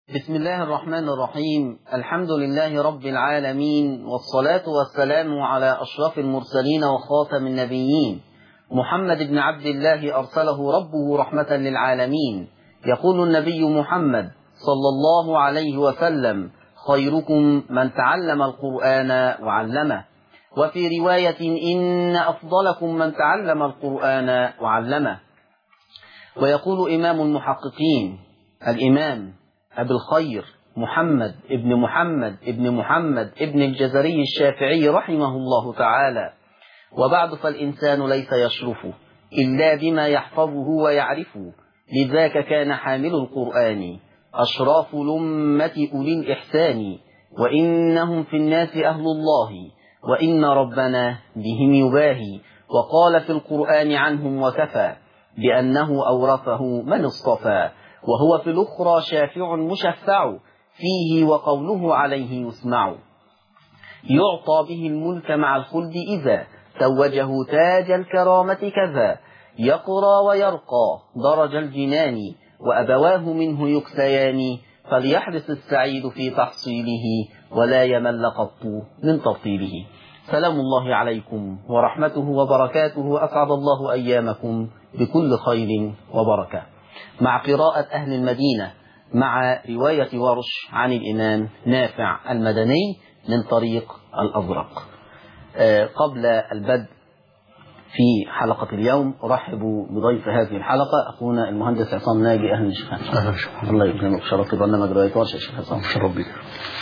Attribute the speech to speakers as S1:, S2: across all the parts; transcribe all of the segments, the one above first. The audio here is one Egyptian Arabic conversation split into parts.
S1: بسم الله الرحمن الرحيم الحمد لله رب العالمين والصلاة والسلام على أشرف المرسلين وخاتم النبيين محمد بن عبد الله أرسله ربه رحمة للعالمين يقول النبي محمد صلى الله عليه وسلم خيركم من تعلم القرآن وعلمه وفي رواية إن أفضلكم من تعلم القرآن وعلمه ويقول إمام المحققين الإمام أبي الخير محمد ابن محمد ابن محمد ابن الجزري الشافعي رحمه الله تعالى وبعد فالإنسان ليس يشرف إلا بما يحفظه ويعرفه لذاك كان حامل القرآن أشراف لمة أولي الإحسان وإنهم في الناس أهل الله وإن ربنا بهم يباهي وقال في القرآن عنهم وكفى بأنه أورثه من اصطفى وهو في الأخرى شافع مشفع فيه وقوله عليه يسمع يعطى به الملك مع الخلد إذا توجه تاج الكرامة كذا يقرى ويرقى درج الجنان وأبواه منه يكسيان فليحرص السعيد في تحصيله ولا يمل قط من ترطيله سلام الله عليكم ورحمته وبركاته أسعد الله أيامكم بكل خير وبركة مع قراءة أهل المدينة مع رواية ورش عن الإمام نافع المدني من طريق الأزرق قبل البدء في حلقة اليوم أرحب بضيف هذه الحلقة أخونا المهندس عصام ناجي أهلا الشيخ
S2: أهلا
S1: الله يكرمك شرفت برنامج رواية ورش يا شيخ عصام
S2: شرف بك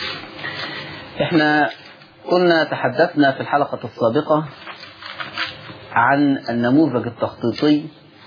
S1: احنا كنا تحدثنا في الحلقة السابقة عن النموذج التخطيطي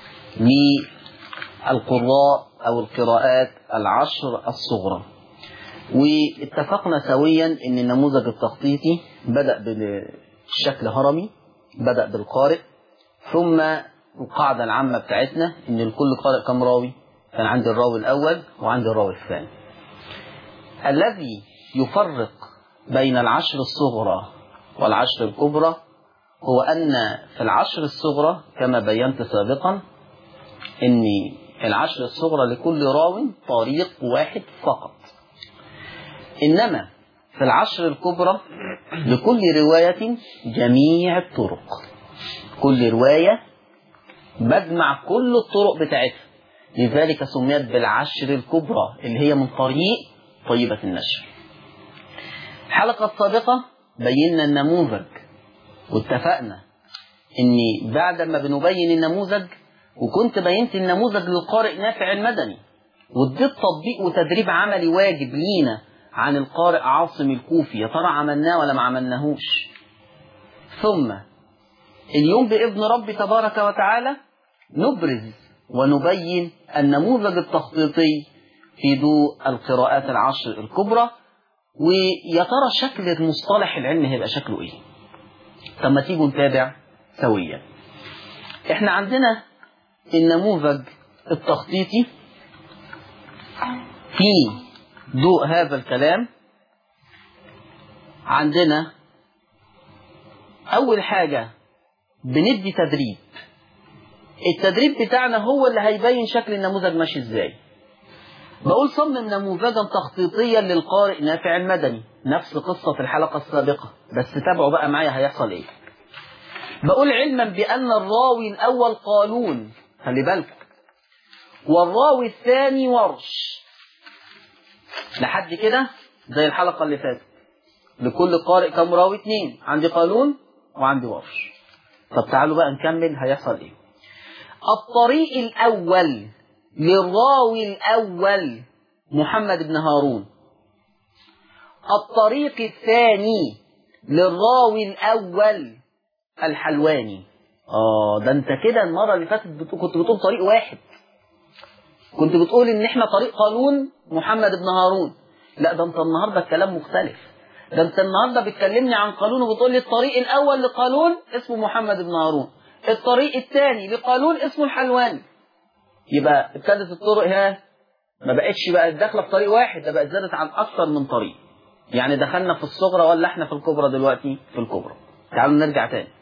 S1: للقراء أو القراءات العشر الصغرى واتفقنا سويا ان النموذج التخطيطي بدأ بالشكل هرمي بدأ بالقارئ ثم القاعدة العامة بتاعتنا ان لكل قارئ كم راوي كان عندي الراوي الأول وعندي الراوي الثاني الذي يفرق بين العشر الصغرى والعشر الكبرى هو أن في العشر الصغرى كما بينت سابقا أن العشر الصغرى لكل راو طريق واحد فقط إنما في العشر الكبرى لكل رواية جميع الطرق كل رواية بجمع كل الطرق بتاعتها لذلك سميت بالعشر الكبرى اللي هي من طريق طيبة النشر الحلقة السابقة بينا النموذج واتفقنا ان بعد ما بنبين النموذج وكنت بينت النموذج للقارئ نافع المدني واديت تطبيق وتدريب عملي واجب لينا عن القارئ عاصم الكوفي يا ترى عملناه ولا ما عملناهوش ثم اليوم بإذن رب تبارك وتعالى نبرز ونبين النموذج التخطيطي في ضوء القراءات العشر الكبرى ويا ترى شكل المصطلح العلمي هيبقى شكله ايه طب ما تيجوا نتابع سويا احنا عندنا النموذج التخطيطي في ضوء هذا الكلام عندنا اول حاجة بندي تدريب التدريب بتاعنا هو اللي هيبين شكل النموذج ماشي ازاي بقول صمم نموذجا تخطيطيا للقارئ نافع المدني نفس قصة الحلقة السابقة بس تابعوا بقى معايا هيحصل ايه بقول علما بأن الراوي الأول قالون خلي بالك والراوي الثاني ورش لحد كده زي الحلقة اللي فاتت لكل قارئ كم راوي اتنين عندي قالون وعندي ورش طب تعالوا بقى نكمل هيحصل ايه الطريق الأول للراوي الأول محمد بن هارون الطريق الثاني للراوي الأول الحلواني آه ده أنت كده المرة اللي فاتت بتقول كنت بتقول طريق واحد كنت بتقول إن إحنا طريق قانون محمد بن هارون لا ده أنت النهاردة الكلام مختلف ده أنت النهاردة بتكلمني عن قانون وبتقول لي الطريق الأول لقانون اسمه محمد بن هارون الطريق الثاني لقانون اسمه الحلواني يبقى ابتدت الطرق ها ما بقتش بقت داخله في طريق واحد ده بقت زادت عن اكثر من طريق يعني دخلنا في الصغرى ولا احنا في الكبرى دلوقتي في الكبرى تعالوا نرجع تاني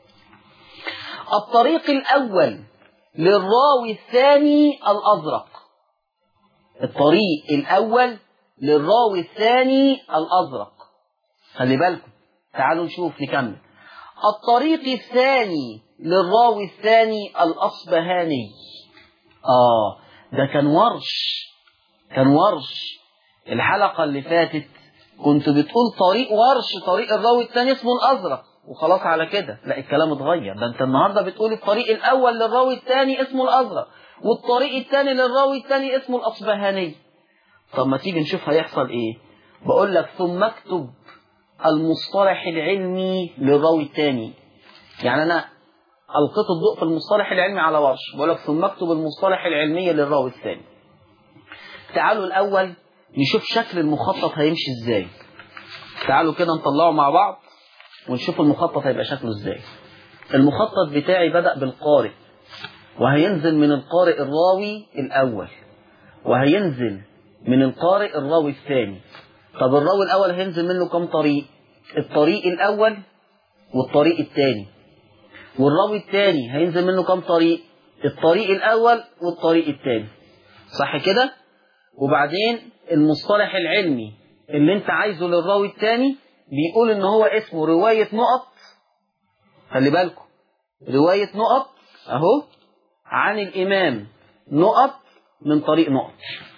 S1: الطريق الاول للراوي الثاني الازرق الطريق الاول للراوي الثاني الأزرق خلي بالكم تعالوا نشوف نكمل الطريق الثاني للراوي الثاني الأصبهاني آه ده كان ورش كان ورش الحلقة اللي فاتت كنت بتقول طريق ورش طريق الراوي الثاني اسمه الأزرق وخلاص على كده لا الكلام اتغير ده انت النهارده بتقول الطريق الأول للراوي الثاني اسمه الأزرق والطريق الثاني للراوي الثاني اسمه الأصبهاني طب ما تيجي نشوف هيحصل ايه بقول لك ثم اكتب المصطلح العلمي للراوي الثاني يعني انا القيت الضوء في المصطلح العلمي على ورش بقول لك ثم اكتب المصطلح العلمي للراوي الثاني تعالوا الاول نشوف شكل المخطط هيمشي ازاي تعالوا كده نطلعه مع بعض ونشوف المخطط هيبقى شكله ازاي المخطط بتاعي بدأ بالقارئ وهينزل من القارئ الراوي الأول وهينزل من القارئ الراوي الثاني طب الراوي الأول هينزل منه كم طريق الطريق الأول والطريق الثاني والراوي الثاني هينزل منه كم طريق الطريق الأول والطريق الثاني صح كده وبعدين المصطلح العلمي اللي انت عايزه للراوي الثاني بيقول ان هو اسمه رواية نقط خلي بالكم رواية نقط اهو عن الامام نقط من طريق نقط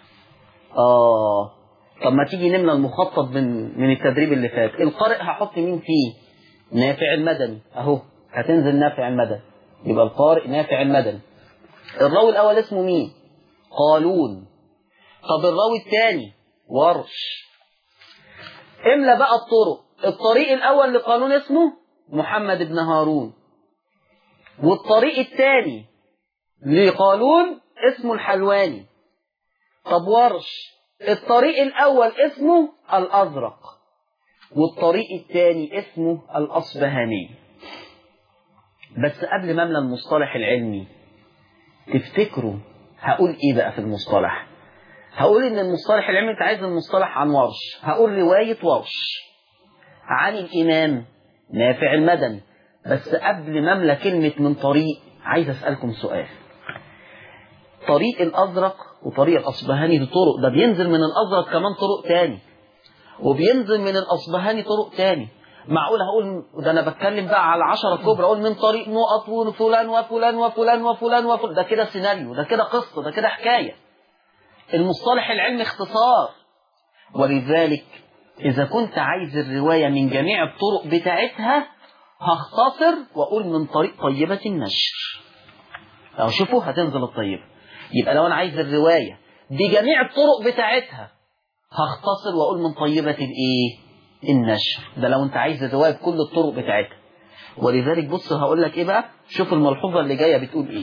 S1: اه طب ما تيجي نملى المخطط من من التدريب اللي فات القارئ هحط مين فيه نافع المدني اهو هتنزل نافع المدني يبقى القارئ نافع المدني الراوي الاول اسمه مين قالون طب الراوي الثاني ورش املى بقى الطرق الطريق الاول لقانون اسمه محمد بن هارون والطريق الثاني لقالون اسمه الحلواني طب ورش الطريق الاول اسمه الازرق والطريق الثاني اسمه الاصبهاني بس قبل ما املى المصطلح العلمي تفتكروا هقول ايه بقى في المصطلح هقول ان المصطلح العلمي انت عايز المصطلح عن ورش هقول رواية ورش عن الامام نافع المدني بس قبل ما املى كلمة من طريق عايز اسألكم سؤال طريق الازرق وطريق الاصبهاني دي طرق ده بينزل من الازرق كمان طرق تاني وبينزل من الاصبهاني طرق تاني معقول هقول ده انا بتكلم بقى على عشرة كبرى اقول من طريق نقط وفلان وفلان وفلان وفلان وفلان ده كده سيناريو ده كده قصة ده كده حكاية المصطلح العلمي اختصار ولذلك إذا كنت عايز الرواية من جميع الطرق بتاعتها هختصر وأقول من طريق طيبة النشر لو شوفوا هتنزل الطيبة يبقى لو أنا عايز الرواية بجميع الطرق بتاعتها هختصر وأقول من طيبة الإيه؟ النشر ده لو أنت عايز الرواية بكل الطرق بتاعتها ولذلك بص هقول لك إيه بقى شوف الملحوظة اللي جاية بتقول إيه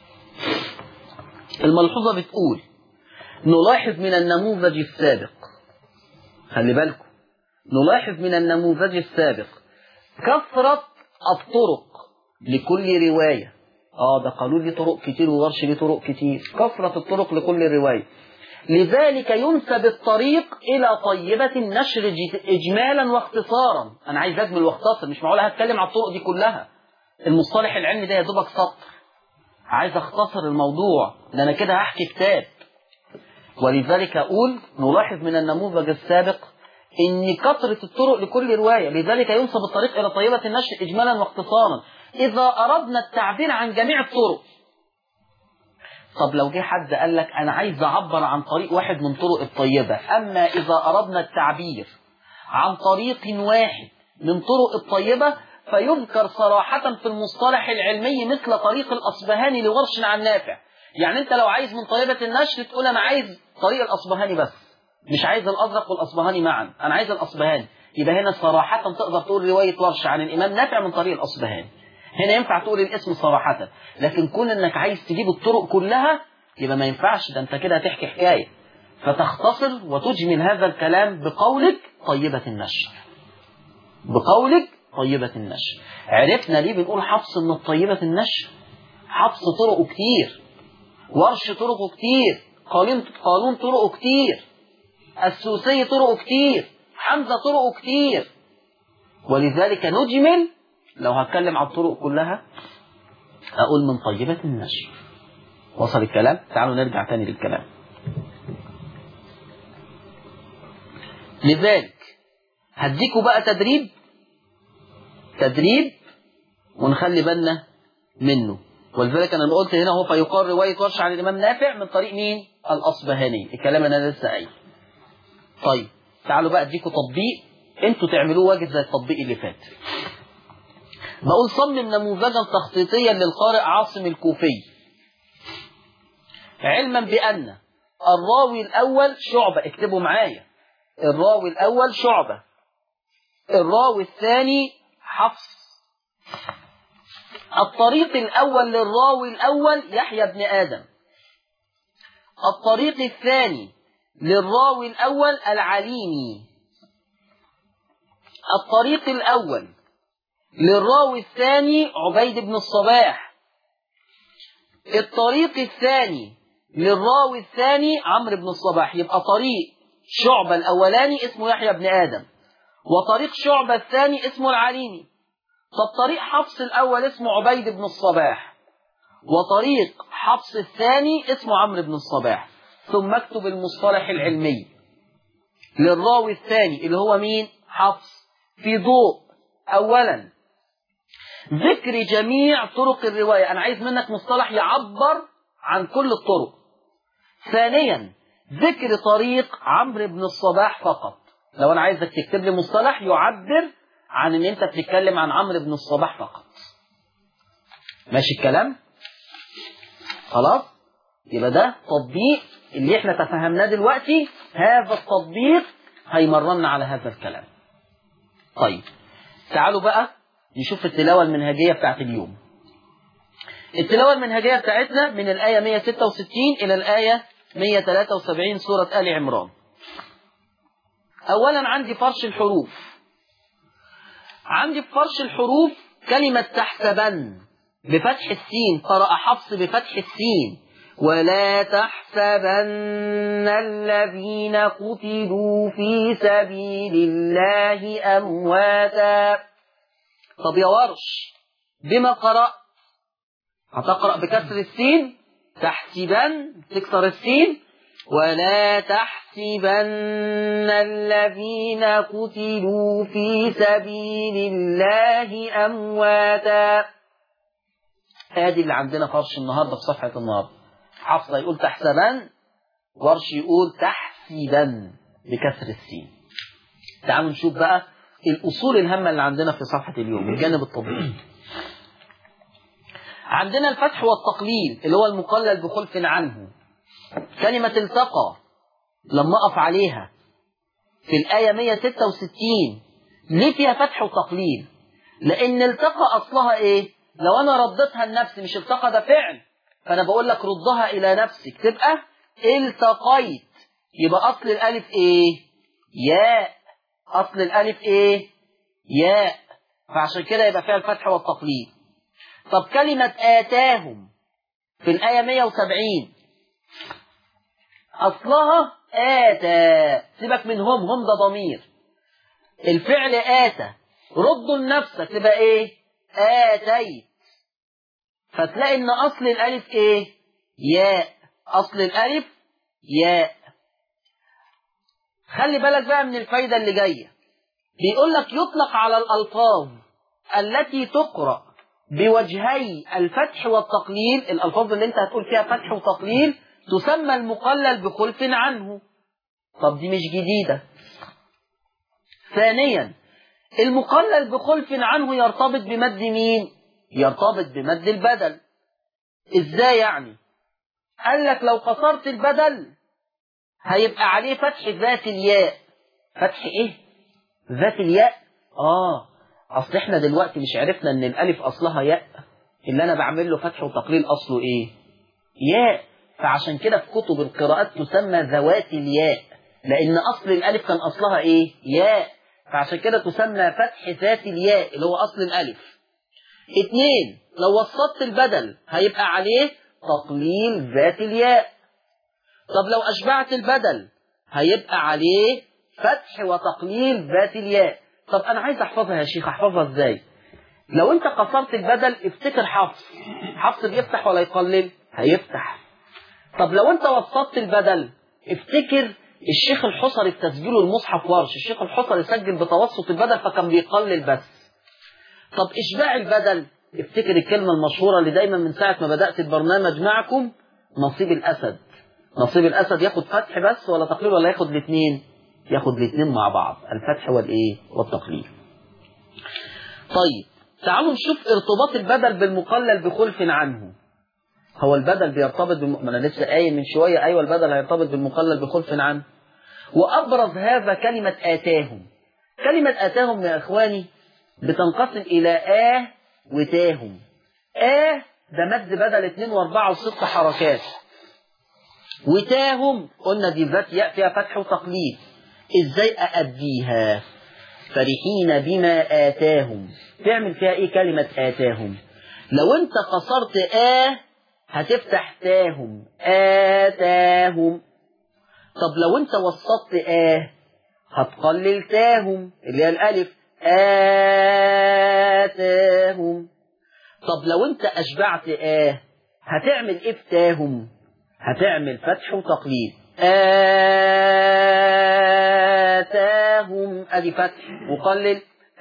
S1: الملحوظة بتقول نلاحظ من النموذج السابق خلي بالكم نلاحظ من النموذج السابق كثرة الطرق لكل رواية اه ده قالوا لي طرق كتير وورش لي طرق كتير كثرة الطرق لكل رواية لذلك ينسب الطريق إلى طيبة النشر إجمالا واختصارا أنا عايز أجمل واختصر مش معقول هتكلم على الطرق دي كلها المصطلح العلمي ده يا دوبك سطر عايز أختصر الموضوع ده أنا كده هحكي كتاب ولذلك أقول نلاحظ من النموذج السابق إن كثرة الطرق لكل رواية لذلك ينسب الطريق إلى طيبة النشر إجمالا واختصارا إذا أردنا التعبير عن جميع الطرق طب لو جه حد قال لك أنا عايز أعبر عن طريق واحد من طرق الطيبة أما إذا أردنا التعبير عن طريق واحد من طرق الطيبة فيذكر صراحة في المصطلح العلمي مثل طريق الأصبهاني لورش عن نافع يعني أنت لو عايز من طيبة النشر تقول أنا عايز طريق الأصبهاني بس مش عايز الأزرق والأصبهاني معا أنا عايز الأصبهاني يبقى هنا صراحة تقدر تقول رواية ورش عن الإمام نافع من طريق الأصبهاني هنا ينفع تقول الاسم صراحة لكن كون انك عايز تجيب الطرق كلها يبقى ما ينفعش ده انت كده هتحكي حكاية فتختصر وتجمل هذا الكلام بقولك طيبة النشر بقولك طيبة النشر عرفنا ليه بنقول حفص من الطيبة النشر حفص طرقه كتير ورش طرقه كتير قانون قانون طرقه كتير السوسي طرقه كتير حمزة طرقه كتير ولذلك نجمل لو هتكلم على الطرق كلها أقول من طيبة النشر وصل الكلام تعالوا نرجع تاني للكلام لذلك هديكوا بقى تدريب تدريب ونخلي بالنا منه ولذلك انا قلت هنا هو فيقال روايه ورش عن الامام نافع من طريق مين؟ الاصبهاني الكلام انا لسه قايل طيب تعالوا بقى اديكوا تطبيق انتوا تعملوه واجد زي التطبيق اللي فات بقول صمم نموذجا تخطيطيا للقارئ عاصم الكوفي علما بان الراوي الاول شعبه اكتبوا معايا الراوي الاول شعبه الراوي الثاني حفص الطريق الأول للراوي الأول يحيى بن آدم الطريق الثاني للراوي الأول العليمي الطريق الأول للراوي الثاني عبيد بن الصباح الطريق الثاني للراوي الثاني عمرو بن الصباح يبقى طريق شعبة الأولاني اسمه يحيى بن آدم وطريق شعبة الثاني اسمه العليمي طب طريق حفص الأول اسمه عبيد بن الصباح وطريق حفص الثاني اسمه عمرو بن الصباح ثم اكتب المصطلح العلمي للراوي الثاني اللي هو مين حفص في ضوء أولا ذكر جميع طرق الرواية أنا عايز منك مصطلح يعبر عن كل الطرق ثانيا ذكر طريق عمرو بن الصباح فقط لو أنا عايزك تكتب لي مصطلح يعبر عن ان انت بتتكلم عن عمرو بن الصباح فقط ماشي الكلام خلاص يبقى ده تطبيق اللي احنا تفهمناه دلوقتي هذا التطبيق هيمرنا على هذا الكلام طيب تعالوا بقى نشوف التلاوة المنهجية بتاعت اليوم التلاوة المنهجية بتاعتنا من الآية 166 إلى الآية 173 سورة آل عمران أولا عندي فرش الحروف عندي في فرش الحروف كلمة تحسبن بفتح السين قرأ حفص بفتح السين ولا تحسبن الذين قتلوا في سبيل الله أمواتا طب يا ورش بما قرأ هتقرأ بكسر السين تحسبن تكسر السين ولا تحسبن الذين قتلوا في سبيل الله أمواتا هذه اللي عندنا فرش النهاردة في صفحة النهاردة حفصة يقول تحسبن ورش يقول تحسبن بكسر السين تعالوا نشوف بقى الأصول الهامة اللي عندنا في صفحة اليوم الجانب الطبيعي عندنا الفتح والتقليل اللي هو المقلل بخلف عنه كلمة التقى لما أقف عليها في الآية 166 ليه فيها فتح وتقليل لأن التقى أصلها إيه لو أنا ردتها لنفسي مش التقى ده فعل فأنا بقول لك ردها إلى نفسك تبقى التقيت يبقى أصل الألف إيه ياء أصل الألف إيه ياء فعشان كده يبقى فيها الفتح والتقليل طب كلمة آتاهم في الآية 170 أصلها آتى سيبك من هم هم ده ضمير الفعل آتى ردوا لنفسك تبقى إيه آتيت فتلاقي إن أصل الألف إيه ياء أصل الألف ياء خلي بالك بقى من الفايدة اللي جاية بيقول لك يطلق على الألفاظ التي تقرأ بوجهي الفتح والتقليل الألفاظ اللي انت هتقول فيها فتح وتقليل تسمى المقلل بخلف عنه طب دي مش جديدة ثانيا المقلل بخلف عنه يرتبط بمد مين يرتبط بمد البدل ازاي يعني قال لك لو قصرت البدل هيبقى عليه فتح ذات الياء فتح ايه ذات الياء اه اصل احنا دلوقتي مش عرفنا ان الالف اصلها ياء اللي انا بعمل له فتح وتقليل اصله ايه ياء فعشان كده في كتب القراءات تسمى ذوات الياء لان اصل الالف كان اصلها ايه ياء فعشان كده تسمى فتح ذات الياء اللي هو اصل الالف اتنين لو وسطت البدل هيبقى عليه تقليل ذات الياء طب لو اشبعت البدل هيبقى عليه فتح وتقليل ذات الياء طب انا عايز احفظها يا شيخ احفظها ازاي لو انت قصرت البدل افتكر حفص حفص بيفتح ولا يقلل هيفتح طب لو انت وسطت البدل افتكر الشيخ الحصري في تسجيله المصحف ورش الشيخ الحصري سجل بتوسط البدل فكان بيقلل بس طب إشباع البدل افتكر الكلمة المشهورة اللي دايما من ساعة ما بدأت البرنامج معكم نصيب الأسد نصيب الأسد ياخد فتح بس ولا تقليل ولا ياخد الاثنين ياخد الاثنين مع بعض الفتح والإيه والتقليل طيب تعالوا نشوف ارتباط البدل بالمقلل بخلف عنه هو البدل بيرتبط بالم... ما انا لسه قايل من شويه ايوه البدل هيرتبط بالمقلل بخلف عنه وابرز هذا كلمه اتاهم كلمه اتاهم يا اخواني بتنقسم الى اه وتاهم اه ده مد بدل اثنين واربعه وست حركات وتاهم قلنا دي ذات ياء فيها فتح وتقليد ازاي ااديها فرحين بما آتاهم تعمل فيها ايه كلمة آتاهم لو انت قصرت آه هتفتح تاهم آتاهم طب لو انت وسطت آه هتقلل تاهم اللي هي الألف آتاهم طب لو انت أشبعت آه هتعمل ايه في تاهم هتعمل فتح وتقليد آتاهم أدي فتح وقلل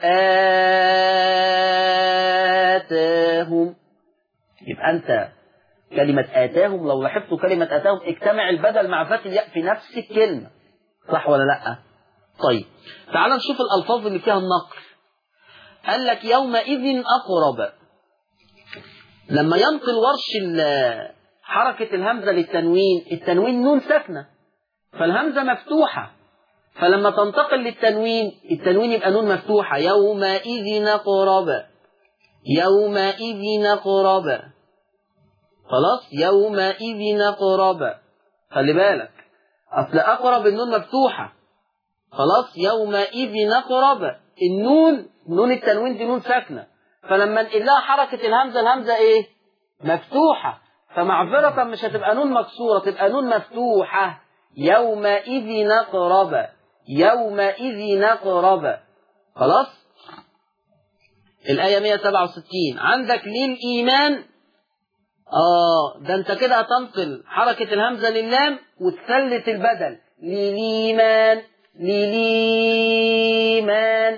S1: آتاهم يبقى أنت كلمة آتاهم لو لاحظتوا كلمة آتاهم اجتمع البدل مع فتح الياء في نفس الكلمة صح ولا لأ؟ طيب تعال نشوف الألفاظ اللي فيها النقل قال لك يومئذ أقرب لما ينقل ورش حركة الهمزة للتنوين التنوين نون ساكنة فالهمزة مفتوحة فلما تنتقل للتنوين التنوين يبقى نون مفتوحة يومئذ أقرب يومئذ أقرب خلاص يومئذ أقرب خلي بالك أصل أقرب النون مفتوحة خلاص يومئذ أقرب النون نون التنوين دي نون ساكنة فلما نقل لها حركة الهمزة الهمزة إيه مفتوحة فمعذرة مش هتبقى نون مكسورة تبقى نون مفتوحة يومئذ نقرب يومئذ نقرب خلاص الآية 167 عندك للإيمان آه ده أنت كده هتنقل حركة الهمزة للام وتثلث البدل للإيمان للإيمان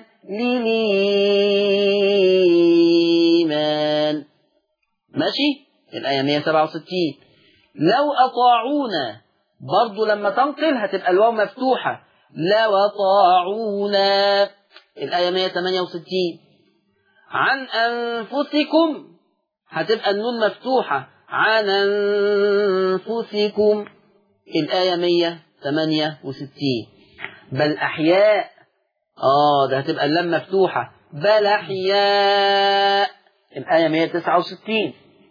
S1: للإيمان ماشي الآية 167 لو أطاعونا برضو لما تنقل هتبقى الواو مفتوحة لو أطاعونا الآية 168 عن أنفسكم هتبقى النون مفتوحة عن أنفسكم الآية 168 بل أحياء آه ده هتبقى اللام مفتوحة بل أحياء الآية 169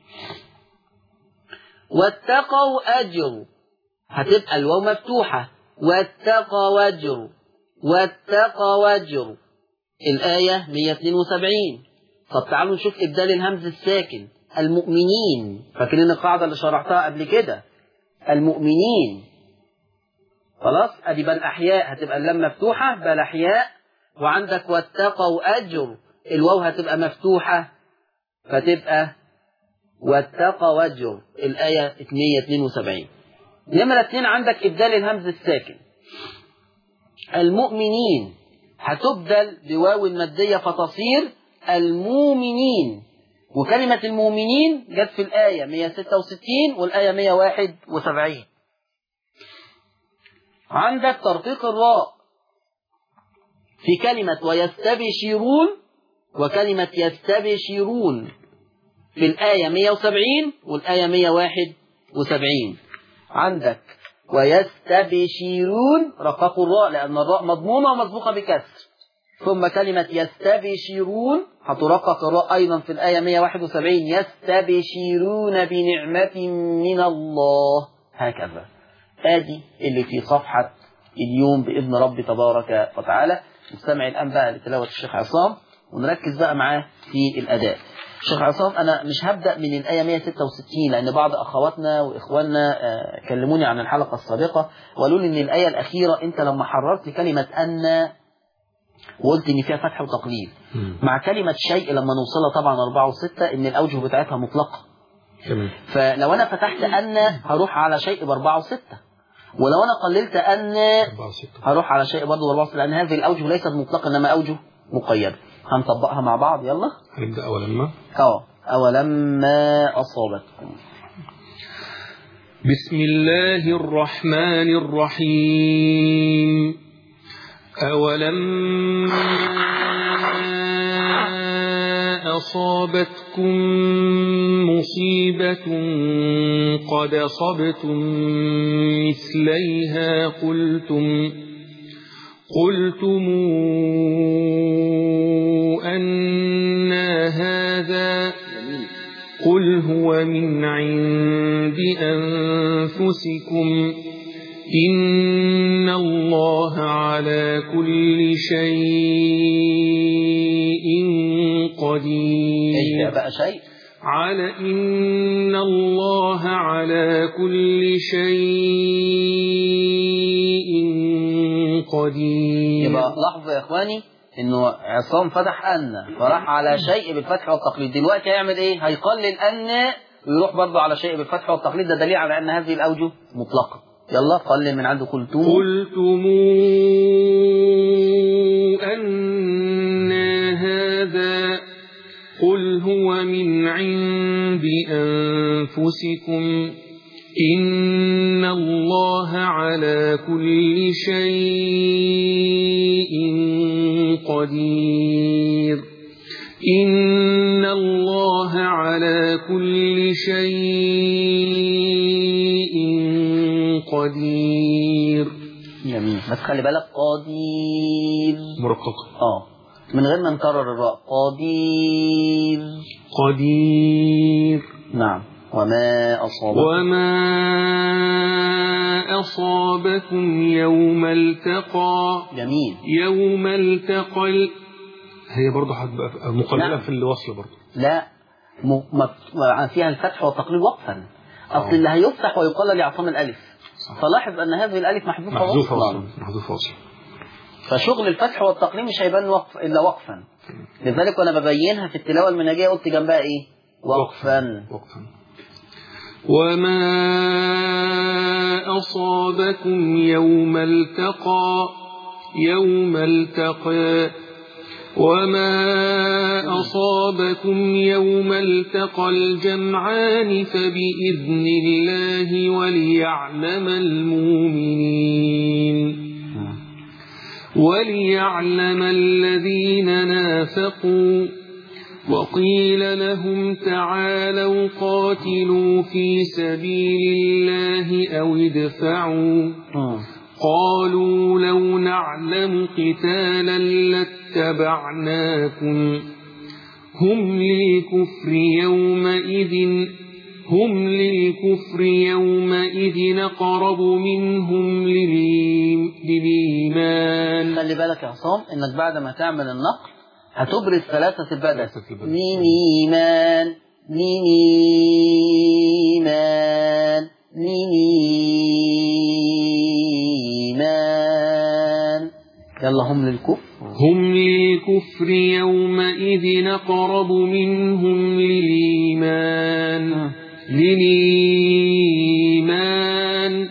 S1: واتقوا أجر هتبقى الواو مفتوحة واتقوا أجر واتقوا أجر الآية 172 طب تعالوا نشوف إبدال الهمز الساكن المؤمنين فاكرين القاعدة اللي شرحتها قبل كده المؤمنين خلاص ادي بل احياء هتبقى اللام مفتوحه بل احياء وعندك واتقوا اجر الواو هتبقى مفتوحه فتبقى واتقوا اجر الايه 172 نمرة اتنين عندك ابدال الهمز الساكن المؤمنين هتبدل بواو المادية فتصير المؤمنين وكلمة المؤمنين جت في الآية 166 والآية 171 عندك ترقيق الراء في كلمة ويستبشرون وكلمة يستبشرون في الآية 170 والآية 171 عندك ويستبشرون رققوا الراء لأن الراء مضمومة ومسبوقة بكسر ثم كلمة يستبشرون هترقق الراء أيضا في الآية 171 يستبشرون بنعمة من الله هكذا ادي اللي في صفحة اليوم بإذن رب تبارك وتعالى نستمع الآن بقى لتلاوة الشيخ عصام ونركز بقى معاه في الأداء الشيخ عصام أنا مش هبدأ من الآية 166 لأن بعض أخواتنا وإخواننا كلموني عن الحلقة السابقة وقالوا لي إن الآية الأخيرة أنت لما حررت كلمة أن وقلت إن فيها فتح وتقليل مع كلمة شيء لما نوصلها طبعا أربعة وستة إن الأوجه بتاعتها مطلقة
S2: تمام
S1: فلو أنا فتحت أن هروح على شيء بأربعة وستة ولو أنا قللت أن
S2: أربعة وستة
S1: هروح على شيء برضه والوصل لأن هذه الأوجه ليست مطلقة إنما أوجه مقيدة هنطبقها مع بعض يلا
S2: هنبدأ أولا ما
S1: اه أولما أصابتكم
S2: بسم الله الرحمن الرحيم أولما أصابتكم مصيبة قد أصبتم مثليها قلتم قلتم أنا هذا قل هو من عند أنفسكم إن الله على كل شيء
S1: ايش
S2: قدير
S1: بقى شيء
S2: على إن الله على كل شيء قدير
S1: يبقى لاحظوا يا إخواني إنه عصام فتح أن فراح على شيء بالفتح والتقليد دلوقتي هيعمل إيه؟ هيقلل أن ويروح برضه على شيء بالفتح والتقليد ده دليل على أن هذه الأوجه مطلقة يلا قلل من عنده قلتم
S2: قلتم أن هذا قل هو من عند أنفسكم إن الله على كل شيء قدير إن الله على كل شيء قدير
S1: جميل بس خلي بالك قدير
S2: مرققة
S1: اه من غير ما نكرر الراء قدير
S2: قدير
S1: نعم وما أصابكم
S2: وما أصابكم يوم التقى
S1: جميل
S2: يوم التقى ال- هي برضه هتبقى مقللة
S1: نعم.
S2: في الوصل برضه
S1: لا م... م... فيها الفتح والتقليد وقفا أصل
S2: آه.
S1: اللي هيفتح ويقلل يعصم الألف فلاحظ أن هذه الألف محذوفة
S2: محذوفة
S1: وصلا
S2: وصل محذوفة وصل
S1: فشغل الفتح والتقليد مش هيبان وقف إلا وقفا لذلك وأنا ببينها في التلاوة المنهجية قلت جنبها إيه وقفا
S2: وقفا وما أصابكم يوم التقى يوم التقى وما أصابكم يوم التقى الجمعان فبإذن الله وليعلم المؤمنين وليعلم الذين نافقوا وقيل لهم تعالوا قاتلوا في سبيل الله أو ادفعوا
S1: مم.
S2: قالوا لو نعلم قتالا لاتبعناكم هم للكفر يومئذ هم للكفر يومئذ أقرب منهم للإيم- للإيمان
S1: خلي بالك يا عصام انك بعد ما تعمل النقل هتبرز ثلاثة البدل
S2: ثلاثة البدل.
S1: ميم إيمان ميم إيمان ميم إيمان يلا هم للكفر
S2: هم للكفر يومئذ أقرب منهم للإيمان للإيمان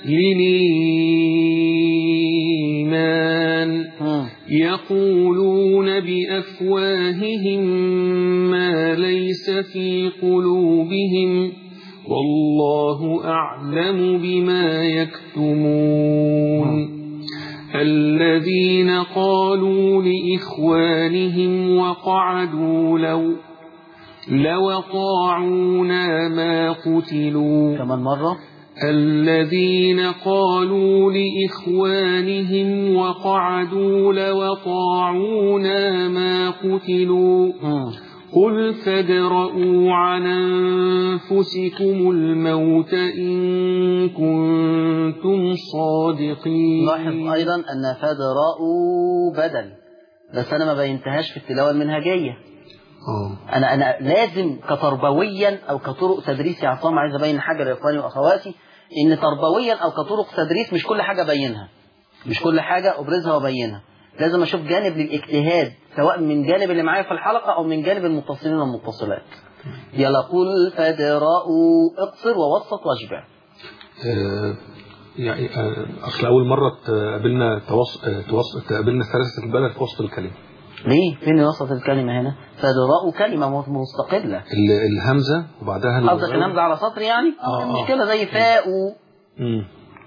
S2: للإيمان يقولون بأفواههم ما ليس في قلوبهم والله أعلم بما يكتمون الذين قالوا لإخوانهم وقعدوا لو لو طاعونا ما قتلوا
S1: كمان مرة
S2: الذين قالوا لإخوانهم وقعدوا لو طاعونا ما قتلوا قل فادرءوا عن أنفسكم الموت إن كنتم صادقين
S1: لاحظ أيضا أن فدراء بدل بس أنا ما بينتهاش في التلاوة المنهجية
S2: آه.
S1: أنا أنا لازم كتربويا أو كطرق تدريس يا عصام عايز أبين حاجة لإخواني وأخواتي إن تربويا أو كطرق تدريس مش كل حاجة أبينها مش كل حاجة أبرزها وأبينها لازم أشوف جانب للاجتهاد سواء من جانب اللي معايا في الحلقة أو من جانب المتصلين والمتصلات يلا قل فادرأوا اقصر ووسط واشبع
S2: آه، يعني آه، اصل اول مره تقابلنا توص... آه، توص... تقابلنا ثلاثه البلد في وسط الكلمه
S1: ليه فين وسط الكلمة هنا فدراء كلمة مستقلة
S2: ال- الهمزه وبعدها ال-
S1: قصدك الهمزة على سطر يعني
S2: آه، آه.
S1: مشكلة زي فاء
S2: مم.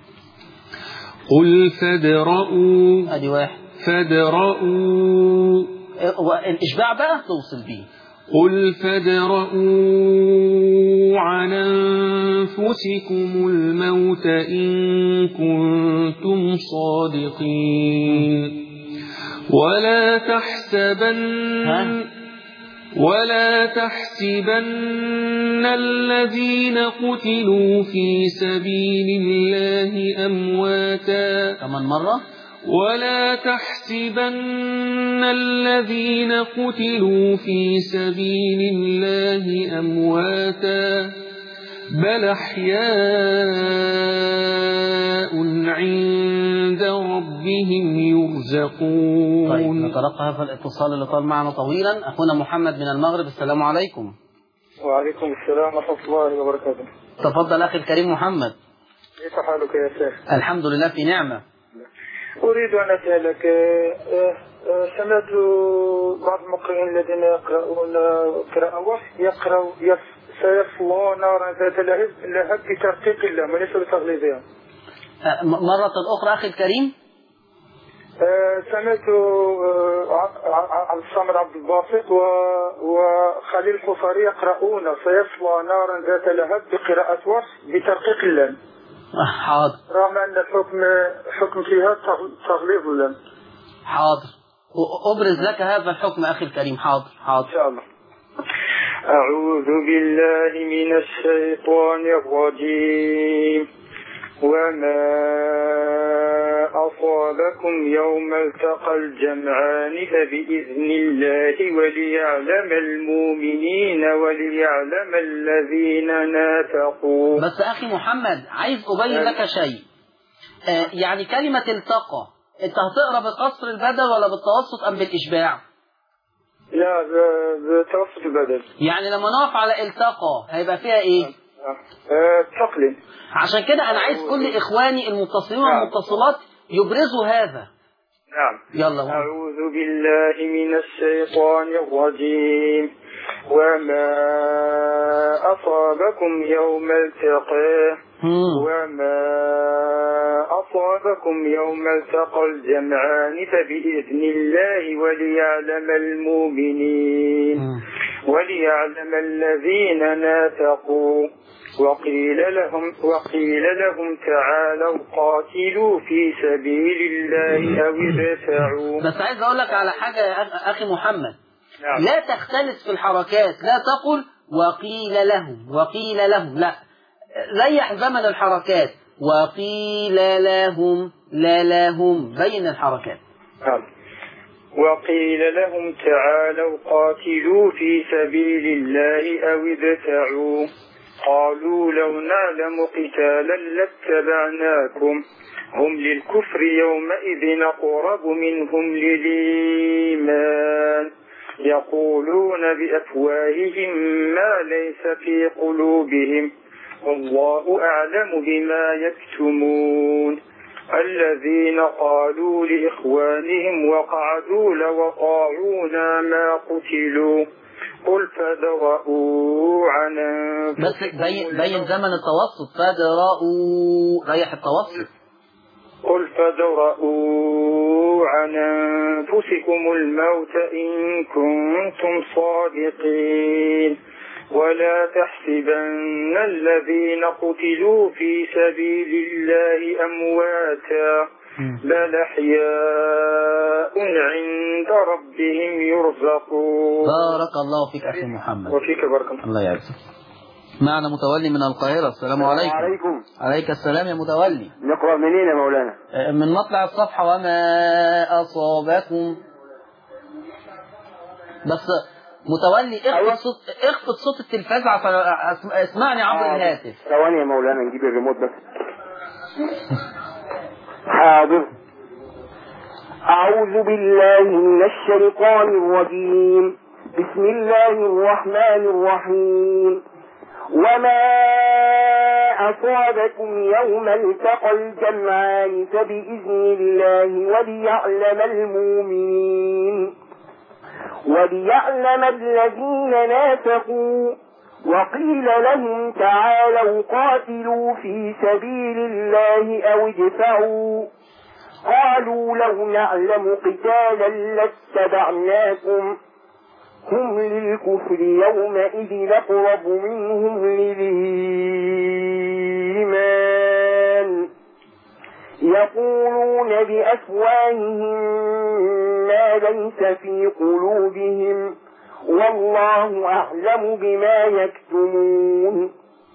S2: قل فادرؤوا
S1: ادي واحد
S2: فادرؤوا
S1: الاشباع بقى توصل بيه
S2: قل فادرؤوا عن أنفسكم الموت إن كنتم صادقين ولا تحسبن
S1: ها؟
S2: ولا تحسبن الذين قتلوا في سبيل الله أمواتا
S1: كمان مرة
S2: ولا تحسبن الذين قتلوا في سبيل الله أمواتا بل أحياء عند ربهم
S1: طيب
S2: يرزقون
S1: نتلقى هذا الاتصال اللي طال معنا طويلا اخونا محمد من المغرب السلام عليكم
S3: وعليكم السلام ورحمة الله وبركاته
S1: تفضل اخي الكريم محمد
S3: كيف حالك يا شيخ؟
S1: الحمد لله في نعمة
S3: أريد أن أسألك آه، آه، آه، سمعت بعض المقرئين الذين يقرؤون قراءة وحي يقرأ يص- سيصلى نارا ذات لهب لهب بترقيق الله وليس بتغليظها
S1: أه، م- مرة أخرى أخي الكريم
S3: آه، سمعت آه، ع- ع- عبد الصامد عبد الباسط و- وخليل الحفاري يقرؤون سيصلى نارا ذات لهب بقراءة وحي بترقيق الله
S1: آه، حاضر
S3: رغم أن الحكم حكم فيها تغ- تغليظ الله
S1: حاضر أ- أبرز لك هذا الحكم أخي الكريم حاضر حاضر
S3: إن شاء الله أعوذ بالله من الشيطان الرجيم وما أصابكم يوم التقى الجمعان فبإذن الله وليعلم المؤمنين وليعلم الذين نافقوا
S1: بس أخي محمد عايز أبين لك شيء آه، يعني كلمة التقى أنت هتقرأ بقصر البدل ولا بالتوسط أم بالإشباع
S3: لا ب- بتوسط البدل
S1: يعني لما نقف على التقى هيبقى فيها إيه
S3: آه، تقليد
S1: عشان كده أنا عايز كل إخواني المتصلين والمتصلات يبرزوا هذا
S3: نعم
S1: يلا
S3: أعوذ بالله من الشيطان الرجيم وما أصابكم يوم التقى
S1: مم.
S3: وما أصابكم يوم التقى الجمعان فبإذن الله وليعلم المؤمنين
S1: مم.
S3: وليعلم الذين نافقوا وقيل لهم وقيل لهم تعالوا قاتلوا في سبيل الله أو ادفعوا
S1: بس عايز أقول لك على حاجة يا أخ- أخي محمد
S3: نعم
S1: لا تختلس في الحركات لا تقل وقيل لهم وقيل لهم لا ريح زمن الحركات وقيل لهم لا لهم بين الحركات
S3: نعم. وقيل لهم تعالوا قاتلوا في سبيل الله أو ادفعوا قالوا لو نعلم قتالا لاتبعناكم هم للكفر يومئذ أقرب منهم للإيمان يقولون بأفواههم ما ليس في قلوبهم والله أعلم بما يكتمون الذين قالوا لإخوانهم وقعدوا لو طاعونا ما قتلوا قل فادرءوا عن
S1: بس
S3: أنفسكم
S1: بين, بين
S3: الموت.
S1: زمن التوسط فادرأوا ريح التوسط
S3: قل فادرءوا عن أنفسكم الموت إن كنتم صادقين ولا تحسبن الذين قتلوا في سبيل الله أمواتا بل أحياء عند ربهم يرزقون
S1: بارك الله فيك أخي محمد
S3: وفيك بارك الله
S1: الله يعزك معنا متولي من القاهرة السلام عليكم
S4: عليكم
S1: عليك السلام يا متولي
S4: نقرأ منين يا مولانا
S1: آه، من مطلع الصفحة وما أصابكم بس متولي اخفض
S4: أيوة.
S1: صوت اخفض صوت التلفاز عشان أسم- اسمعني عبر الهاتف
S4: ثواني يا مولانا نجيب الريموت بس حاضر أعوذ بالله من الشيطان الرجيم بسم الله الرحمن الرحيم وما أصابكم يوم التقى الجمعان فبإذن الله وليعلم المؤمنين وليعلم الذين نافقوا وقيل لهم تعالوا قاتلوا في سبيل الله أو ادفعوا قالوا لو نعلم قتالا لاتبعناكم هم للكفر يومئذ أقرب منهم للإيمان يقولون بأفواههم ما ليس في قلوبهم والله أعلم بما يكتمون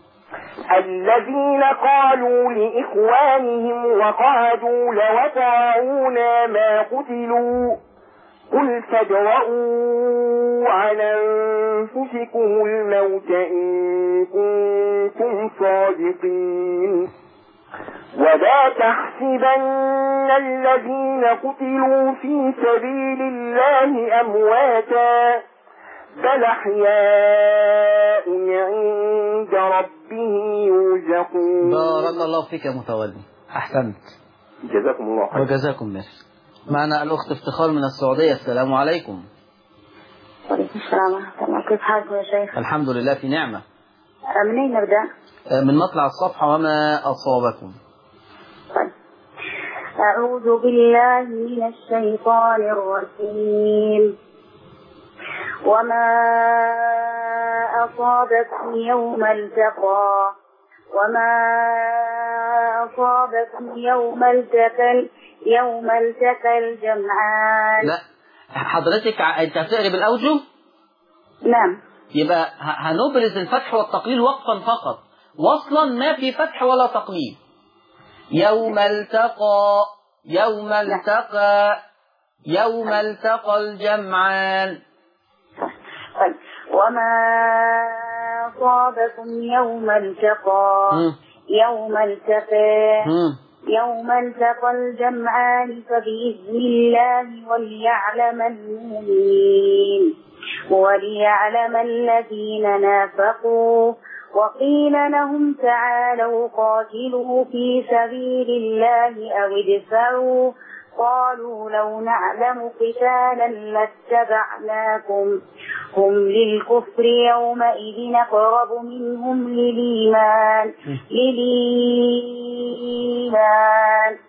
S4: الذين قالوا لإخوانهم وقعدوا لوطاعونا ما قتلوا قل فادرؤوا عن أنفسكم الموت إن كنتم صادقين ولا تحسبن الذين قتلوا في سبيل الله أمواتا بل أحياء عند ربهم يرزقون
S1: بارك الله فيك يا متولي أحسنت
S4: جزاكم الله خير
S1: وجزاكم الله معنا الأخت افتخار من السعودية السلام عليكم
S5: وعليكم السلام ورحمة الله كيف حالكم يا شيخ؟
S1: الحمد لله في نعمة
S5: آه، منين نبدأ؟
S1: آه، من مطلع الصفحة وما أصابكم
S5: طيب أعوذ بالله من الشيطان الرجيم وما أصابكم يوم التقى وما أصابكم يوم التقى يوم التقى الجمعان
S1: لا حضرتك ع- أنت هتقرب الأوجه
S5: نعم
S1: يبقى ه- هنبرز الفتح والتقليل وقفا فقط وصلا ما في فتح ولا تقليل يوم التقى يوم التقى يوم التقى الجمعان
S5: طيب وما أصابكم يوم التقى
S1: مم.
S5: يوم التقى
S1: مم.
S5: يوم التقى الجمعان فبإذن الله وليعلم المؤمنين وليعلم الذين نافقوا وقيل لهم تعالوا قاتلوا في سبيل الله أو ادفعوا قالوا لو نعلم قتالا لاتبعناكم هم للكفر يومئذ أقرب منهم للإيمان للإيمان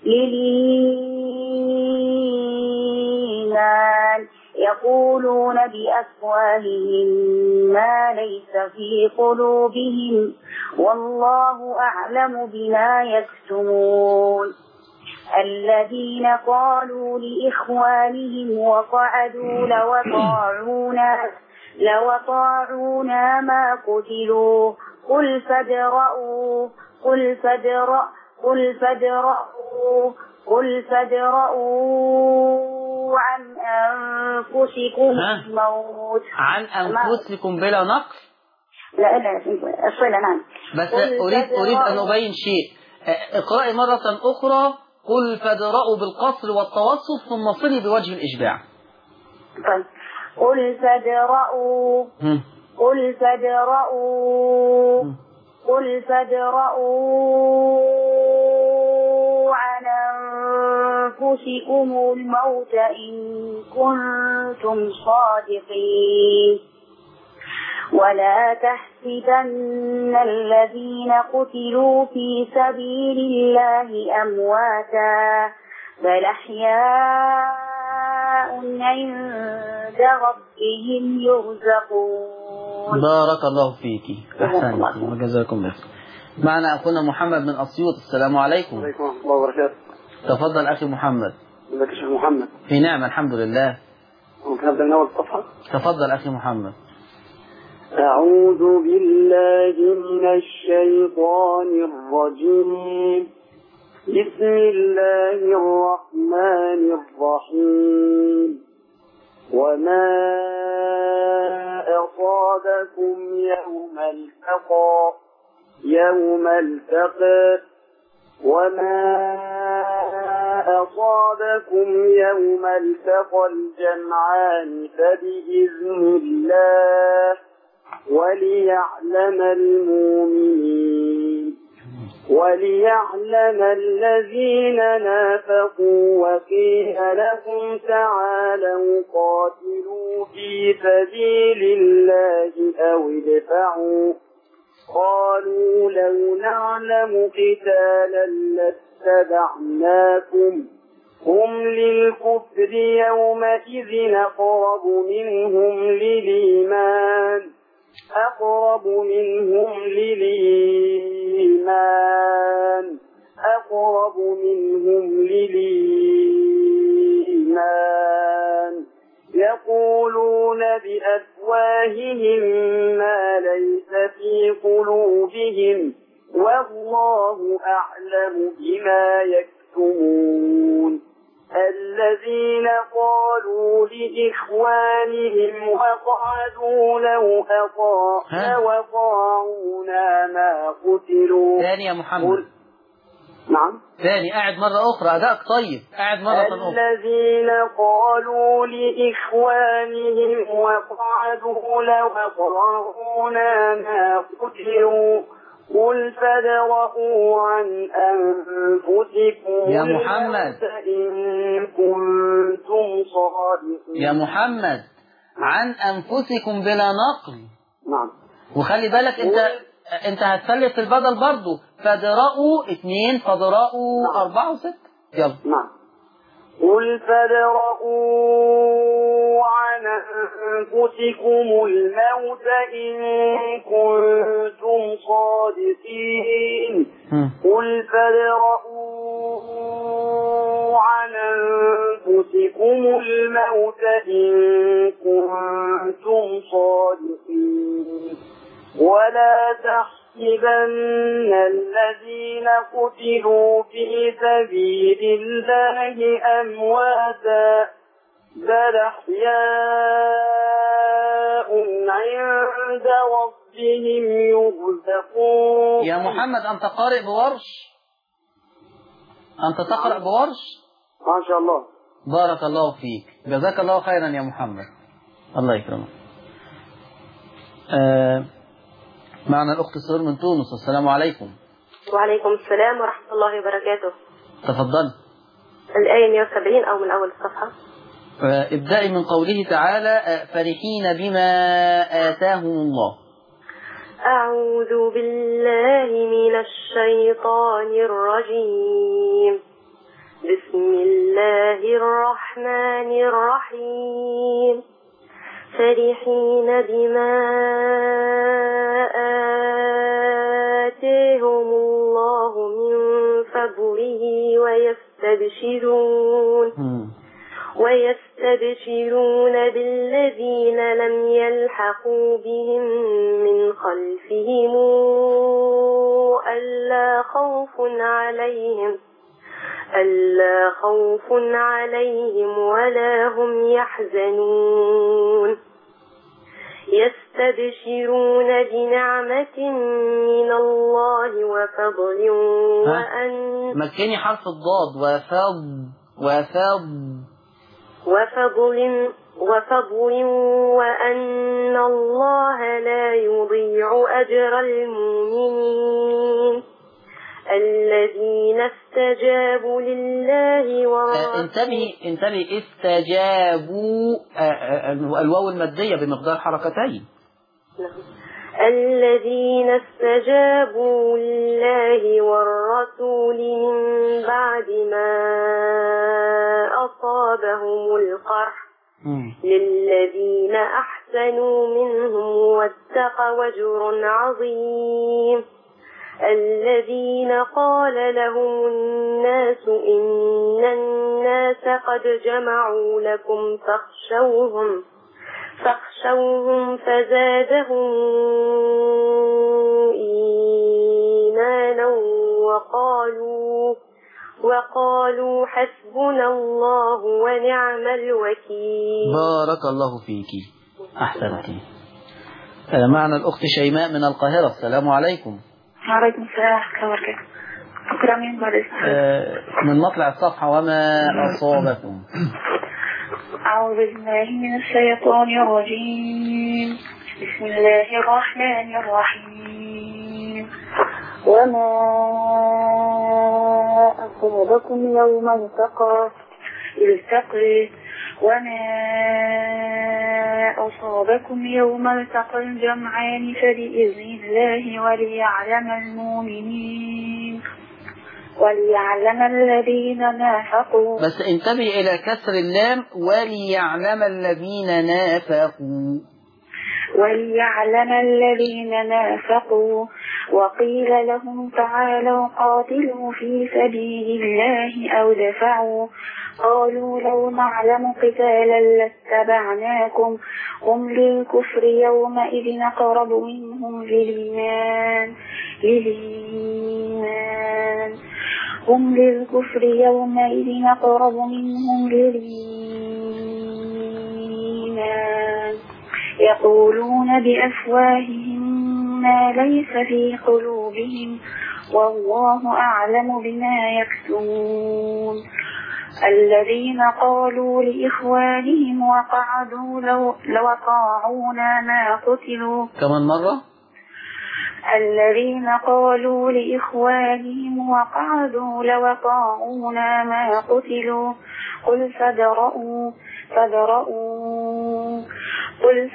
S5: للإيمان يقولون بأفواههم ما ليس في قلوبهم والله أعلم بما يكتمون الذين قالوا لإخوانهم وقعدوا لو طاعونا لو طاعونا ما قتلوا قل فادرؤوا قل فادرؤوا قل فادرؤوا قل فادرؤوا عن أنفسكم
S1: ها؟
S5: الموت
S1: عن أنفسكم بلا نقل
S5: لا لا الصلة نعم
S1: بس
S5: قل
S1: أريد أريد أن
S5: فادرؤوا.
S1: أبين شيء آه، اقرأي مرة أخرى قل فادرأوا بالقصر والتوسط ثم صلي بوجه الإشباع
S5: طيب قل فادرؤوا
S1: هم.
S5: قل فادرؤوا قل فادرؤوا عن أنفسكم الموت إن كنتم صادقين ولا تحسبن الذين قتلوا في سبيل الله أمواتا بل أحياء عند ربهم يرزقون
S1: بارك الله فيك
S5: جزاكم الله
S1: أحسنت
S5: خير.
S1: وجزاكم الله خير. معنا أخونا محمد من أسيوط السلام عليكم
S6: عليكم ورحمة الله وبركاته
S1: تفضل أخي محمد
S6: ازيك يا شيخ محمد
S1: في نعمة الحمد لله
S6: ممكن ابدا من اول الصفحة
S1: تفضل أخي محمد
S6: أعوذ بالله من الشيطان الرجيم بسم الله الرحمن الرحيم وما أصابكم يوم التقى يوم التقى وما أصابكم يوم التقى الجمعان فبإذن الله وليعلم المؤمنين وليعلم الذين نافقوا وقيل لهم تعالوا قاتلوا في سبيل الله أو ادفعوا قالوا لو نعلم قتالا لاتبعناكم هم للكفر يومئذ أقرب منهم للإيمان أقرب منهم للإيمان أقرب منهم للإيمان يقولون بأفواههم ما ليس في قلوبهم والله أعلم بما يكتمون الذين قالوا لإخوانهم وقعدوا لو أطاعنا
S1: ها؟
S6: وطاعونا ما قتلوا
S1: ثاني يا محمد
S6: قل- نعم
S1: ثاني قاعد مرة أخرى أداءك طيب قاعد مرة أخرى
S6: الذين قالوا لإخوانهم وقعدوا لو أطاعونا ما قتلوا قل فادرءوا عن أنفسكم
S1: يا محمد.
S6: الموت إن كنتم صادقين
S1: يا محمد عن أنفسكم بلا نقل
S6: نعم
S1: وخلي بالك انت انت هتسلف البدل برضه فادرأوا اتنين فادرأوا
S6: نعم.
S1: أربعة وستة يلا
S6: نعم قل فادرءوا عن أنفسكم الموت إن كنتم صادقين
S1: هم.
S6: قل فادرءوا عن أنفسكم الموت إن كنتم صادقين ولا تحسبن الذين قتلوا في سبيل الله أمواتا بل أحياء عند ربهم يرزقون
S1: يا محمد أنت قارئ بورش أنت تقرأ بورش
S6: ما شاء الله
S1: بارك الله فيك جزاك الله خيرا يا محمد الله يكرمك آه معنا الأخت سهير من تونس السلام عليكم
S5: وعليكم السلام ورحمة الله وبركاته
S1: تفضل
S5: الآية 170 أو من أول الصفحة
S1: آه ابدأي من قوله تعالى آه فرحين بما آتاهم الله
S5: أعوذ بالله من الشيطان الرجيم بسم الله الرحمن الرحيم فرحين بما آتاهم الله من فضله ويستبشرون
S1: هم.
S5: ويستبشرون بالذين لم يلحقوا بهم من خلفهم ألا خوف عليهم ألا خوف عليهم ولا هم يحزنون يستبشرون بنعمة من الله وفضل وأن
S1: مكني حرف الضاد وفض وفض
S5: وفضل وفضل وأن الله لا يضيع أجر المؤمنين الذين استجابوا لله
S1: آه،
S5: ورسوله
S1: انتبهي انتبهي استجابوا آه، آه، الواو المادية بمقدار حركتين
S5: الذين استجابوا لله والرسول من بعد ما أصابهم القرح للذين أحسنوا منهم واتقوا أجر عظيم الذين قال لهم الناس إن الناس قد جمعوا لكم فاخشوهم فاخشوهم فزادهم إيمانا وقالوا وقالوا حسبنا الله ونعم الوكيل
S1: بارك الله فيك أحسنتي آه، معنا الأخت شيماء من القاهرة السلام عليكم
S7: وعليكم السلام ورحمة الله وبركاته اقرأ من بعد السلام
S1: آه، من مطلع الصفحة وما أصابكم
S7: أعوذ بالله من الشيطان الرجيم بسم الله الرحمن الرحيم
S5: وما أصابكم يوم التقى
S7: التقي وما أصابكم يوم التقى الجمعان فبإذن الله وليعلم المؤمنين وليعلم الذين نافقوا
S1: بس انتبه إلى كسر اللام وليعلم الذين نافقوا
S7: وليعلم الذين نافقوا وقيل لهم تعالوا قاتلوا في سبيل الله أو دفعوا قالوا لو نعلم قتالا لاتبعناكم هم للكفر يومئذ أقرب منهم للإيمان للإيمان هم للكفر يومئذ أقرب منهم للإيمان يقولون بأفواههم ما ليس في قلوبهم والله أعلم بما يكتمون الذين قالوا لإخوانهم وقعدوا لو, لو طاعونا ما قتلوا
S1: كمان مرة
S7: الذين قالوا لإخوانهم وقعدوا لو طاعونا ما قتلوا قل فادرؤوا فادرؤوا قل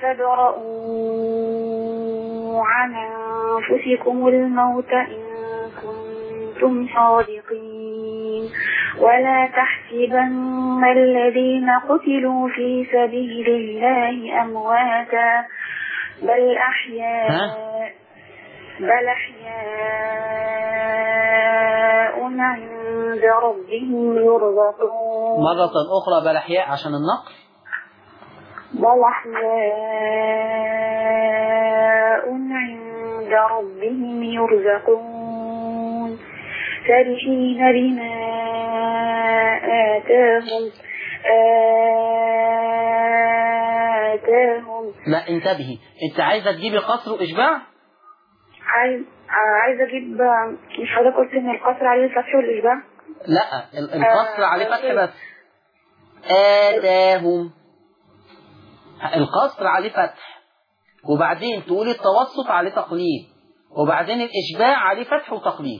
S7: فادرؤوا عن أنفسكم الموت إن كنتم صادقين ولا تحسبن الذين قتلوا في سبيل الله أمواتا بل أحياء
S1: ها؟
S7: بل أحياء عند ربهم يرزقون
S1: مرة أخرى بل أحياء عشان النقل
S7: بل أحياء عند ربهم يرزقون فرحين بما آتاهم آتاهم
S1: لا انتبهي انت عايزة تجيبي قصر وإشباع
S7: عايز عايزة أجيب مش حضرتك قلت إن القصر عليه الفتح والإشباع
S1: لا ال- القصر عليه فتح بس آتاهم القصر عليه فتح وبعدين تقولي التوسط عليه تقليل وبعدين الإشباع عليه فتح وتقليل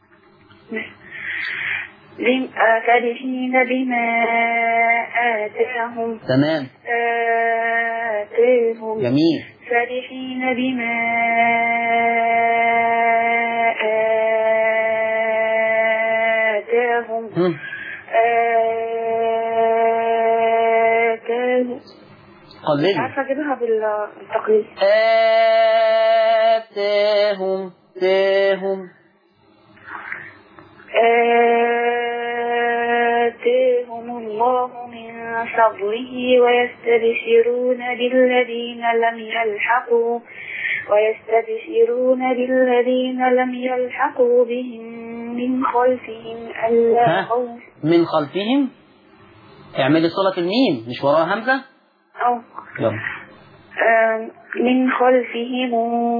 S7: بم- آه، فرحين بما آتاهم
S1: تمام
S7: آتاهم
S1: جميل
S7: فرحين بما آتاهم
S1: هم.
S7: آتاهم مش
S1: قللوا
S7: عارفة أجيبها بال- بالتقليد
S1: آتاهم تاهم
S7: آتاهم الله من فضله ويستبشرون بالذين لم يلحقوا ويستبشرون بالذين لم يلحقوا بهم من خلفهم ألا
S1: ها؟
S7: خوف
S1: من خلفهم اعملي صلة الميم مش وراها همزة
S7: أو
S1: يلا
S7: آم، من خلفهم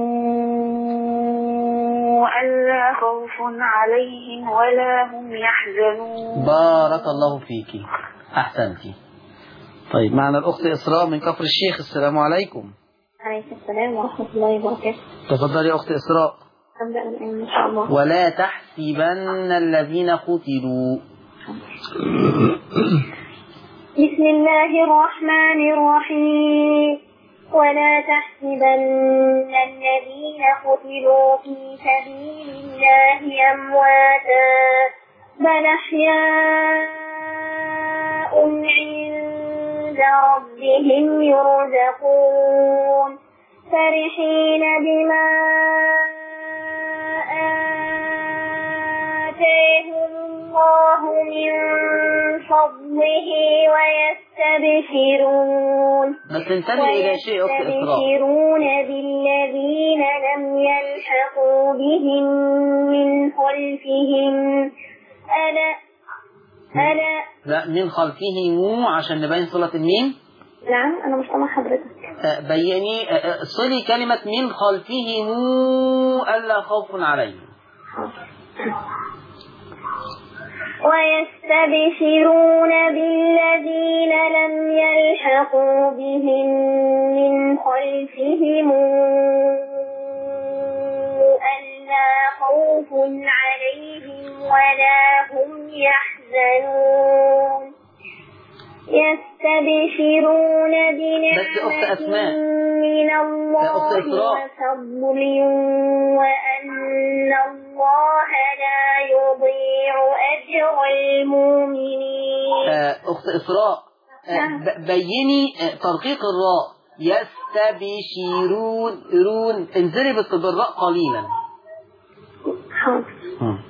S7: ألا خوف عليهم ولا هم يحزنون
S1: بارك الله فيك أحسنتي طيب معنا الأخت إسراء من كفر الشيخ السلام عليكم
S5: عليكم السلام ورحمة الله وبركاته
S1: تفضلي يا أخت إسراء
S5: أبدأ الآن إن شاء الله
S1: ولا تحسبن الذين قتلوا
S5: بسم الله الرحمن الرحيم ولا تحسبن الذين قتلوا في سبيل الله أمواتا بل أحياء عند ربهم يرزقون فرحين بما آتاهم الله من فضله ويستبشرون
S1: بس انتبهي إلى شيء أخت إسراء
S5: ويستبشرون بالذين لم يلحقوا بهم من خلفهم ألا ألا
S1: لا من خلفهم عشان نبين صلة الميم
S5: نعم أنا مش سامع حضرتك
S1: آه، بيني آه، آه، صلي كلمة من خلفهم ألا خوف عليهم
S5: ويستبشرون بالذين لم يلحقوا بهم من خلفهم
S8: خلفهم ألا خوف عليهم ولا هم يحزنون يستبشرون
S1: بس أخت
S8: بنعمة
S1: أسماء.
S8: من
S1: يا أخت
S8: الله
S1: إسراء.
S8: وفضل وأن الله لا يضيع أجر المؤمنين
S1: آه، أخت إسراء آه، ب- بيني آه، ترقيق الراء يستبشرون رون انزلي بس بالراء قليلا
S8: حاضر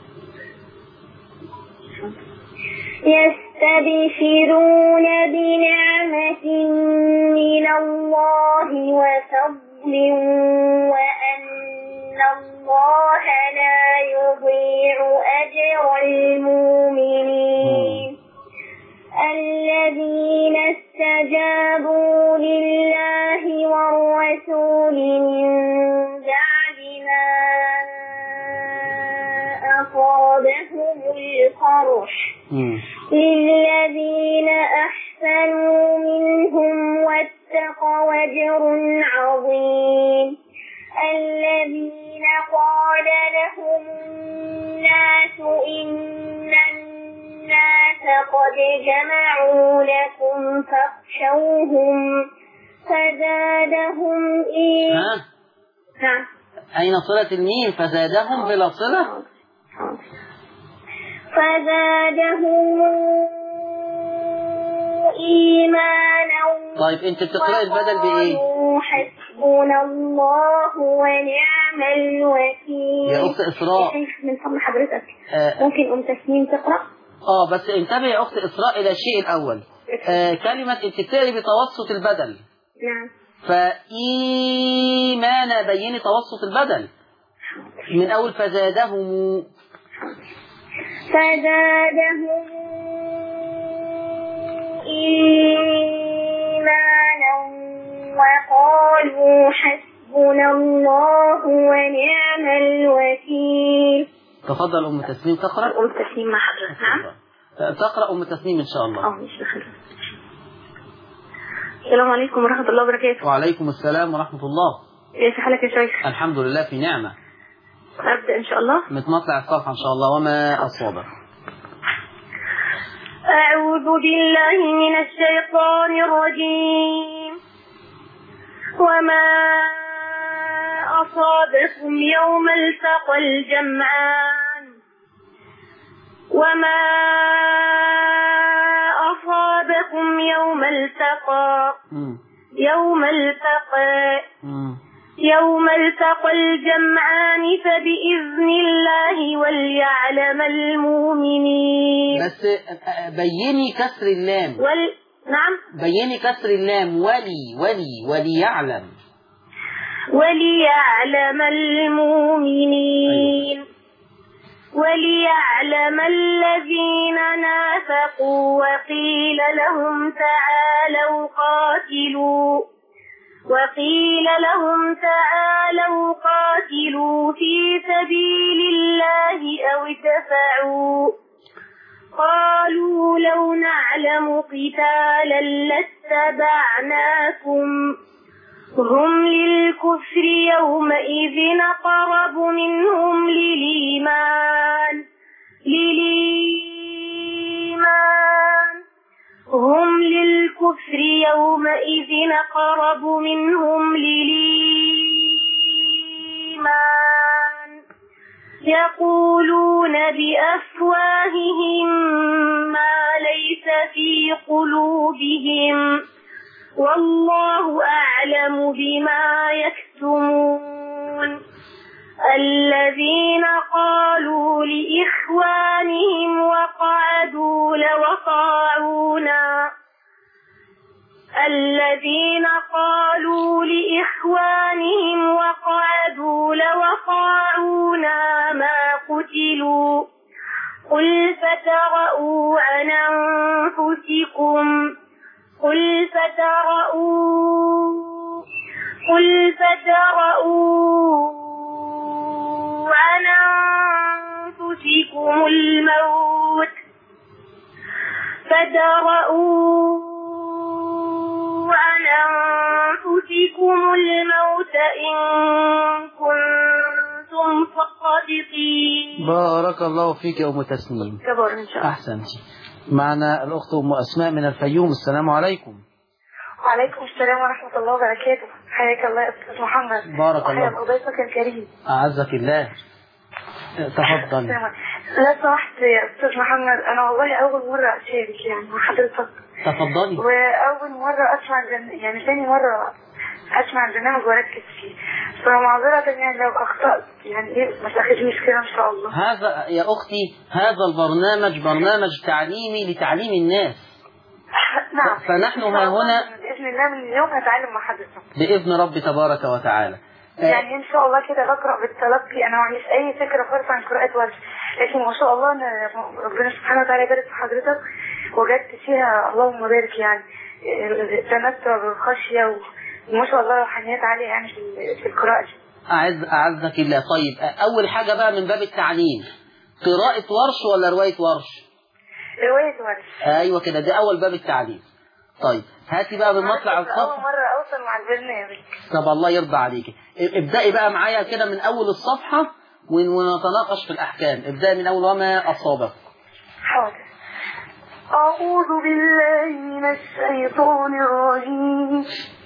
S8: يستبشرون بنعمة من الله وفضل وأن الله لا يضيع أجر المؤمنين الذين استجابوا لله والرسول من بعد ما أصابهم القرح
S1: مم.
S8: للذين أحسنوا منهم واتقوا أجر عظيم الذين قال لهم الناس إن الناس قد جمعوا لكم فاخشوهم فزادهم إيمانا
S1: ها أين صلة الميم فزادهم بلا صلة
S8: فزادهم إيمانا
S1: طيب أنت بتقرأي البدل بإيه
S8: وقالوا حسبنا الله ونعم الوكيل
S1: يا أخت إسراء
S8: شيخ من فضل حضرتك
S1: آه،
S8: ممكن أم تسنيم تقرأ
S1: اه بس انتبه يا اخت اسراء الى الشيء الاول آه كلمة انت بتقري بتوسط البدل
S8: نعم
S1: فإيمان بيني توسط البدل من أول فزادهم
S8: فزادهم إيمانا وقالوا حسبنا الله ونعم الوكيل
S1: تفضل أم تسنيم تقرأ
S8: أم تسنيم مع حضرتك نعم
S1: آه، تقرأ أم تسنيم إن شاء الله
S8: اه مش بخير السلام عليكم ورحمة الله وبركاته
S1: وعليكم السلام ورحمة الله
S8: ايش حالك يا شيخ
S1: الحمد لله في نعمة
S8: أبدأ إن شاء الله
S1: متمطلع الصفحة إن شاء الله وما أصابك
S8: أعوذ بالله من الشيطان الرجيم وما أصابكم يوم التقى الجمعان وما أصابكم يوم التقى
S1: مم.
S8: يوم التقى
S1: مم.
S8: يوم التقى الجمعان فبإذن الله وليعلم المؤمنين
S1: بس آه، آه، بيني كسر اللام
S8: وال... نعم
S1: بيني كسر اللام ولي ولي وليعلم
S8: وليعلم المؤمنين وليعلم الذين نافقوا وقيل لهم تعالوا قاتلوا وقيل لهم تعالوا قاتلوا في سبيل الله أو ادفعوا قالوا لو نعلم قتالا لاتبعناكم هم للكفر يومئذ أقرب منهم للإيمان للإيمان هم للكفر يومئذ أقرب منهم للإيمان يقولون بأفواههم ما ليس في قلوبهم والله أعلم بما يكتمون الذين قالوا لإخوانهم وقعدوا لو طاعونا الذين قالوا لإخوانهم وقعدوا لو طاعونا ما قتلوا قل فترءوا عن أنفسكم قل فترءوا قل فترءوا عن أنفسكم الموت فدرءوا عن أنفسكم إن كنتم صادقين
S1: بارك الله فيك يا أم تسنيم
S7: كبر إن شاء الله
S1: أحسنتي معنا الأخت أم أسماء من الفيوم السلام عليكم
S7: وعليكم السلام ورحمة الله وبركاته حياك الله يا أستاذ محمد
S1: بارك الله.
S7: وحيا ضيفك الكريم
S1: أعزك الله تفضل
S7: لا سمحت يا أستاذ محمد أنا والله أول مرة أشارك يعني مع حضرتك
S1: تفضلي
S7: وأول مرة أسمع البرن- يعني ثاني مرة أسمع البرنامج وأركز فيه فمعذرة يعني لو أخطأت يعني إيه ما تاخذنيش كده إن شاء الله
S1: هذا يا أختي هذا البرنامج برنامج تعليمي لتعليم الناس
S7: نعم
S1: فنحن
S7: إن شاء
S1: ها
S7: الله
S1: هنا
S7: بإذن الله من اليوم هتعلم مع حضرتك
S1: بإذن رب تبارك وتعالى آه،
S7: يعني ان شاء الله كده بقرا بالتلقي انا ما عنديش اي فكره خالص عن قراءه ورش لكن ما شاء الله انا ربنا سبحانه وتعالى يبارك في حضرتك وجدت فيها اللهم بارك يعني التمتع بالخشيه وما شاء الله روحانيات عاليه يعني في في القراءه دي.
S1: أعز أعزك الله طيب آه، أول حاجة بقى من باب التعليم قراءة ورش ولا رواية ورش
S7: روايه ورش
S1: أيوة كده ده أول باب التعليم طيب هاتي بقى من مطلع
S7: اول
S1: الصفحة
S7: مره اوصل مع البرنامج
S1: طب الله يرضى عليكي ابدأي بقى معايا كده من أول الصفحة ون- ونتناقش في الأحكام ابدأي من أول وما أصابك
S7: حاضر أعوذ بالله من الشيطان الرجيم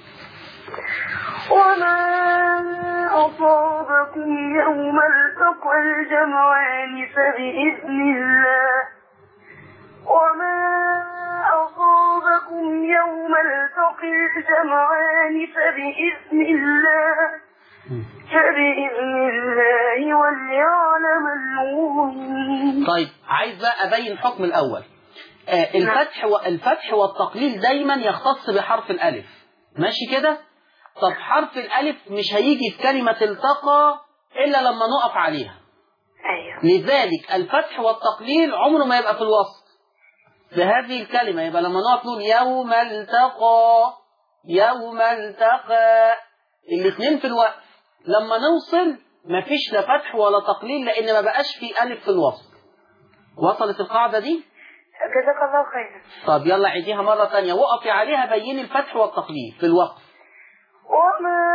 S7: وما أصابكم يوم التقى الجمعان فبإذن الله وما أصابكم يوم التقى الجمعان فبإذن الله فبإذن الله وليعلم المؤمنين
S1: طيب عايز بقى أبين حكم الأول آه، الفتح والفتح والتقليل دايما يختص بحرف الألف ماشي كده طب حرف الألف مش هيجي في كلمة التقى إلا لما نقف عليها
S7: أيوه
S1: لذلك الفتح والتقليل عمره ما يبقى في الوسط بهذه الكلمة يبقى لما نقف نقول يوم التقى يوم التقى الاثنين في الوقت لما نوصل مفيش لا فتح ولا تقليل لأن ما بقاش في ألف في الوسط وصلت القاعدة دي؟
S7: جزاك الله خيرا
S1: طب يلا عيديها مرة تانية وقفي عليها بين الفتح والتقليل في الوقف
S7: وما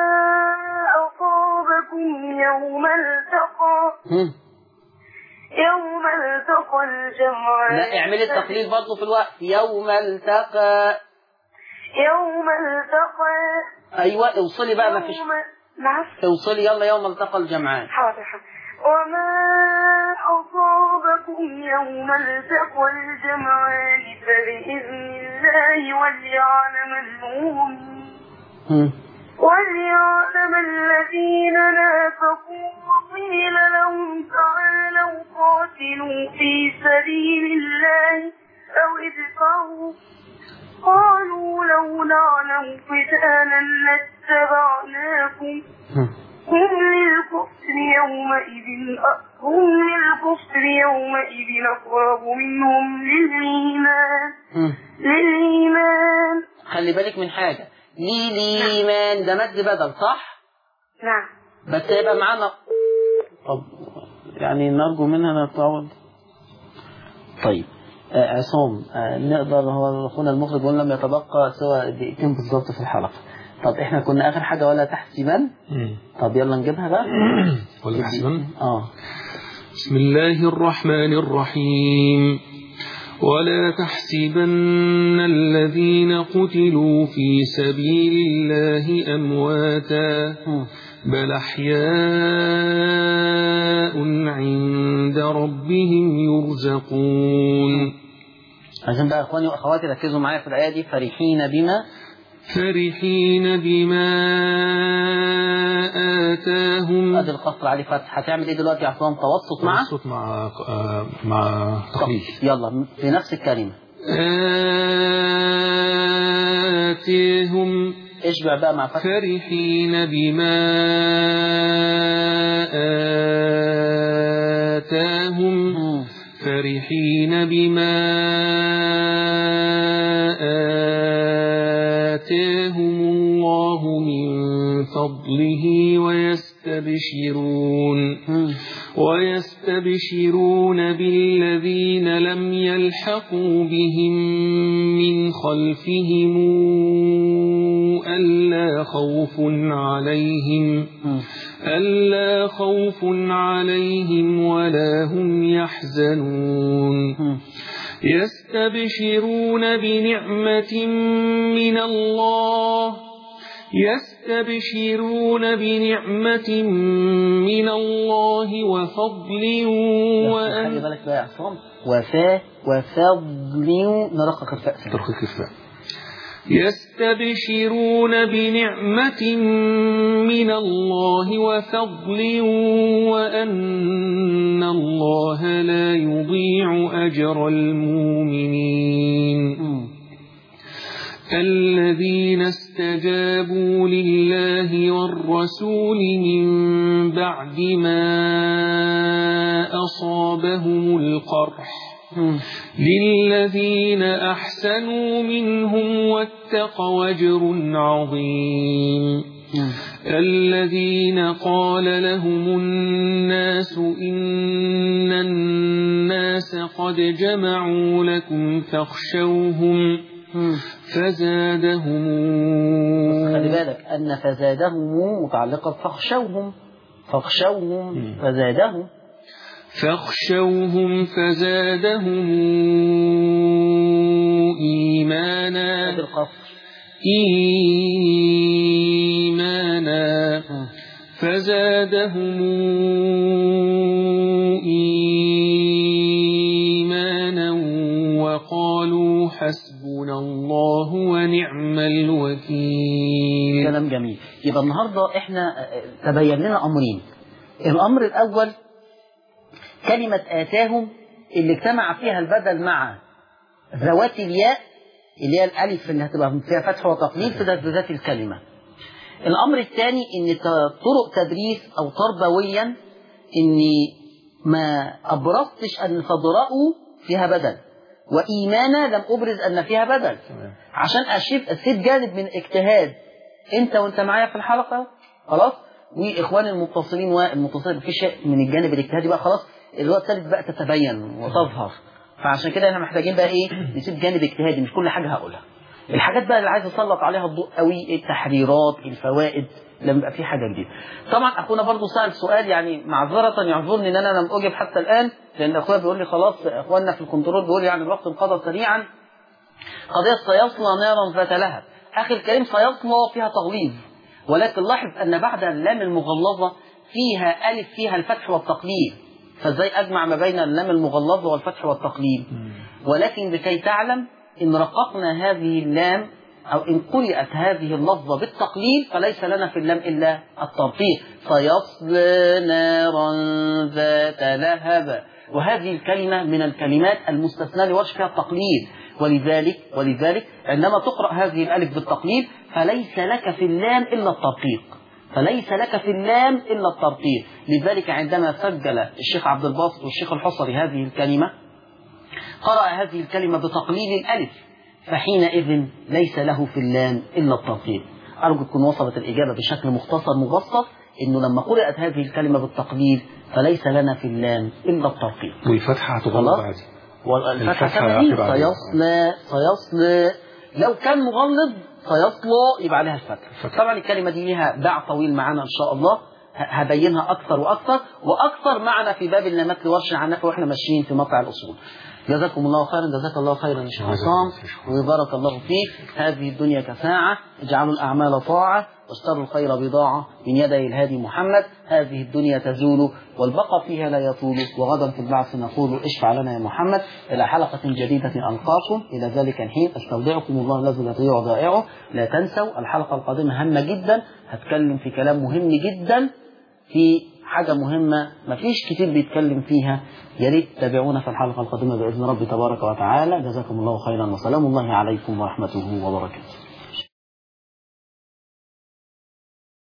S7: أصابكم يوم التقى
S1: هم.
S7: يوم التقى الجمعان
S1: لا اعملي التقليل برضه في الوقت يوم التقى
S7: يوم التقى
S1: أيوة اوصلي بقى مفيش
S7: يوم نعم
S1: اوصلي يلا يوم التقى الجمعان
S7: حاضر حاضر وما أصابكم يوم التقى الجمعان فبإذن الله وليعلم المؤمنين
S1: هم.
S7: وليعلم الذين نافقوا وقيل لهم تعالوا قاتلوا في سبيل الله أو ادفعوا قالوا لو نعلم قتالا لاتبعناكم
S1: هم.
S7: هم للكفر يومئذ هم للكفر يومئذ أقرب منهم للإيمان
S1: هم.
S7: للإيمان
S1: خلي بالك من حاجة لي ليمان ده مد بدل صح؟
S7: نعم
S1: بس هيبقى معانا طب يعني نرجو منها نتعود طيب آه عصام آه نقدر هو اخونا المخرج بيقول لم يتبقى سوى دقيقتين بالظبط في الحلقه طب احنا كنا اخر حاجه ولا تحسبان
S2: مم.
S1: طب يلا نجيبها بقى
S2: ولا تحسبن
S1: اه
S2: بسم الله الرحمن الرحيم ولا تحسبن الذين قتلوا في سبيل الله أمواتا
S1: مم.
S2: بل أحياء عند ربهم يرزقون
S1: عشان بقى اخواني واخواتي ركزوا معايا في الايه دي فرحين بما
S2: فرحين بما آتاهم
S1: ادي القصر عليه فتح هتعمل ايه دلوقتي يا عصام توسط مع
S2: توسط مع آه، مع تقليل
S1: يلا في نفس الكلمه
S2: آتيهم
S1: اشبع بقى مع فتح
S2: فرحين بما آتاهم
S1: مم.
S2: فرحين بما آتاهم الله من فضله ويستبشرون
S1: مم.
S2: ويستبشرون بالذين لم يلحقوا بهم من خلفهم
S9: ألا خوف عليهم ألا خوف عليهم ولا هم يحزنون يستبشرون بنعمة من الله يستبشرون بنعمة من الله وفضل
S1: خلي
S9: وأن
S1: بالك بقى يا عصام وفاء وفضل نرقق الفاء فيه.
S2: ترخيص الفاء
S9: يستبشرون بنعمة من الله وفضل وأن الله لا يضيع أجر المؤمنين الذين استجابوا لله والرسول من بعد ما أصابهم القرح للذين أحسنوا منهم واتقوا أجر عظيم الذين قال لهم الناس إن الناس قد جمعوا لكم فاخشوهم فزادهم
S1: خلي بالك أن فزادهم متعلقة فاخشوهم فاخشوهم فزادهم
S9: فاخشوهم فزادهم إيمانا
S1: بالقصر
S9: إيمانا فزادهم إيمانا وقالوا حسبنا الله ونعم الوكيل
S1: كلام جميل يبقى النهاردة احنا تبين لنا أمرين الأمر الأول كلمة آتاهم اللي اجتمع فيها البدل مع ذوات الياء اللي هي الألف اللي هتبقى فيها فتح وتقليل في ذات الكلمة الأمر الثاني إن ت- طرق تدريس أو تربويا إني ما أبرزتش أن فضراء فيها بدل وإيمانا لم أبرز أن فيها بدل عشان أشيب أسيب جانب من اجتهاد أنت وأنت معايا في الحلقة خلاص وإخوان المتصلين والمتصلين في شيء من الجانب الاجتهادي بقى خلاص اللي هو الثالث بقى تتبين وتظهر فعشان كده احنا محتاجين بقى ايه نسيب جانب اجتهادي مش كل حاجه هقولها الحاجات بقى اللي عايز اسلط عليها الضوء قوي التحريرات الفوائد لما يبقى في حاجه جديده طبعا اخونا برضو سال سؤال يعني معذره يعذرني ان انا لم اجب حتى الان لان اخويا بيقول لي خلاص اخواننا في الكنترول بيقول لي يعني الوقت انقضى سريعا قضيه سيصلى نارا ذات لهب اخي الكريم سيصلى فيها تغليظ ولكن لاحظ ان بعد اللام المغلظه فيها الف فيها الفتح والتقليل فازاي اجمع ما بين اللام المغلظه والفتح والتقليل ولكن لكي تعلم ان رققنا هذه اللام او ان قرات هذه اللفظه بالتقليل فليس لنا في اللام الا الترقيق فيصلى نارا ذات لهب وهذه الكلمه من الكلمات المستثناه لورش فيها التقليل ولذلك ولذلك عندما تقرا هذه الالف بالتقليل فليس لك في اللام الا الترقيق فليس لك في اللام إلا الترقيق لذلك عندما سجل الشيخ عبد الباسط والشيخ الحصري هذه الكلمة قرأ هذه الكلمة بتقليل الألف فحينئذ ليس له في اللام إلا الترقيق أرجو تكون وصلت الإجابة بشكل مختصر مبسط إنه لما قرأت هذه الكلمة بالتقليل فليس لنا في اللام إلا الترقيق
S2: والفتحة هتغلط
S1: خلاص.
S2: عادي
S1: والفتحة
S2: الفتحة
S1: كما هي
S2: هتبقى عليها.
S1: سيصلى سيصلى لو كان مغلظ سيصلى يبقى عليها الفتح
S2: الفتح.
S1: طبعا الكلمة دي ليها باع طويل معانا إن شاء الله ه- هبينها أكثر وأكثر وأكثر معنا في باب اللامات لورش العنافة وإحنا ماشيين في موقع الأصول جزاكم الله خيرا جزاك الله خيرا يا شيخ
S2: جزاك
S1: عصام
S2: الله خير.
S1: وبارك الله فيك هذه الدنيا كساعة اجعلوا الأعمال طاعة واشتروا الخير بضاعة من يدي الهادي محمد هذه الدنيا تزول والبقى فيها لا يطول وغدا في البعث نقول اشفع لنا يا محمد إلى حلقة جديدة ألقاكم إلى ذلك الحين استودعكم الله الذي لا تضيع ودائعه لا تنسوا الحلقة القادمة هامة جدا هتكلم في كلام مهم جدا في حاجة مهمة مفيش كتير بيتكلم فيها يا ريت تتابعونا في الحلقة القادمة بإذن ربي تبارك وتعالى جزاكم الله خيرا وسلام الله عليكم ورحمته وبركاته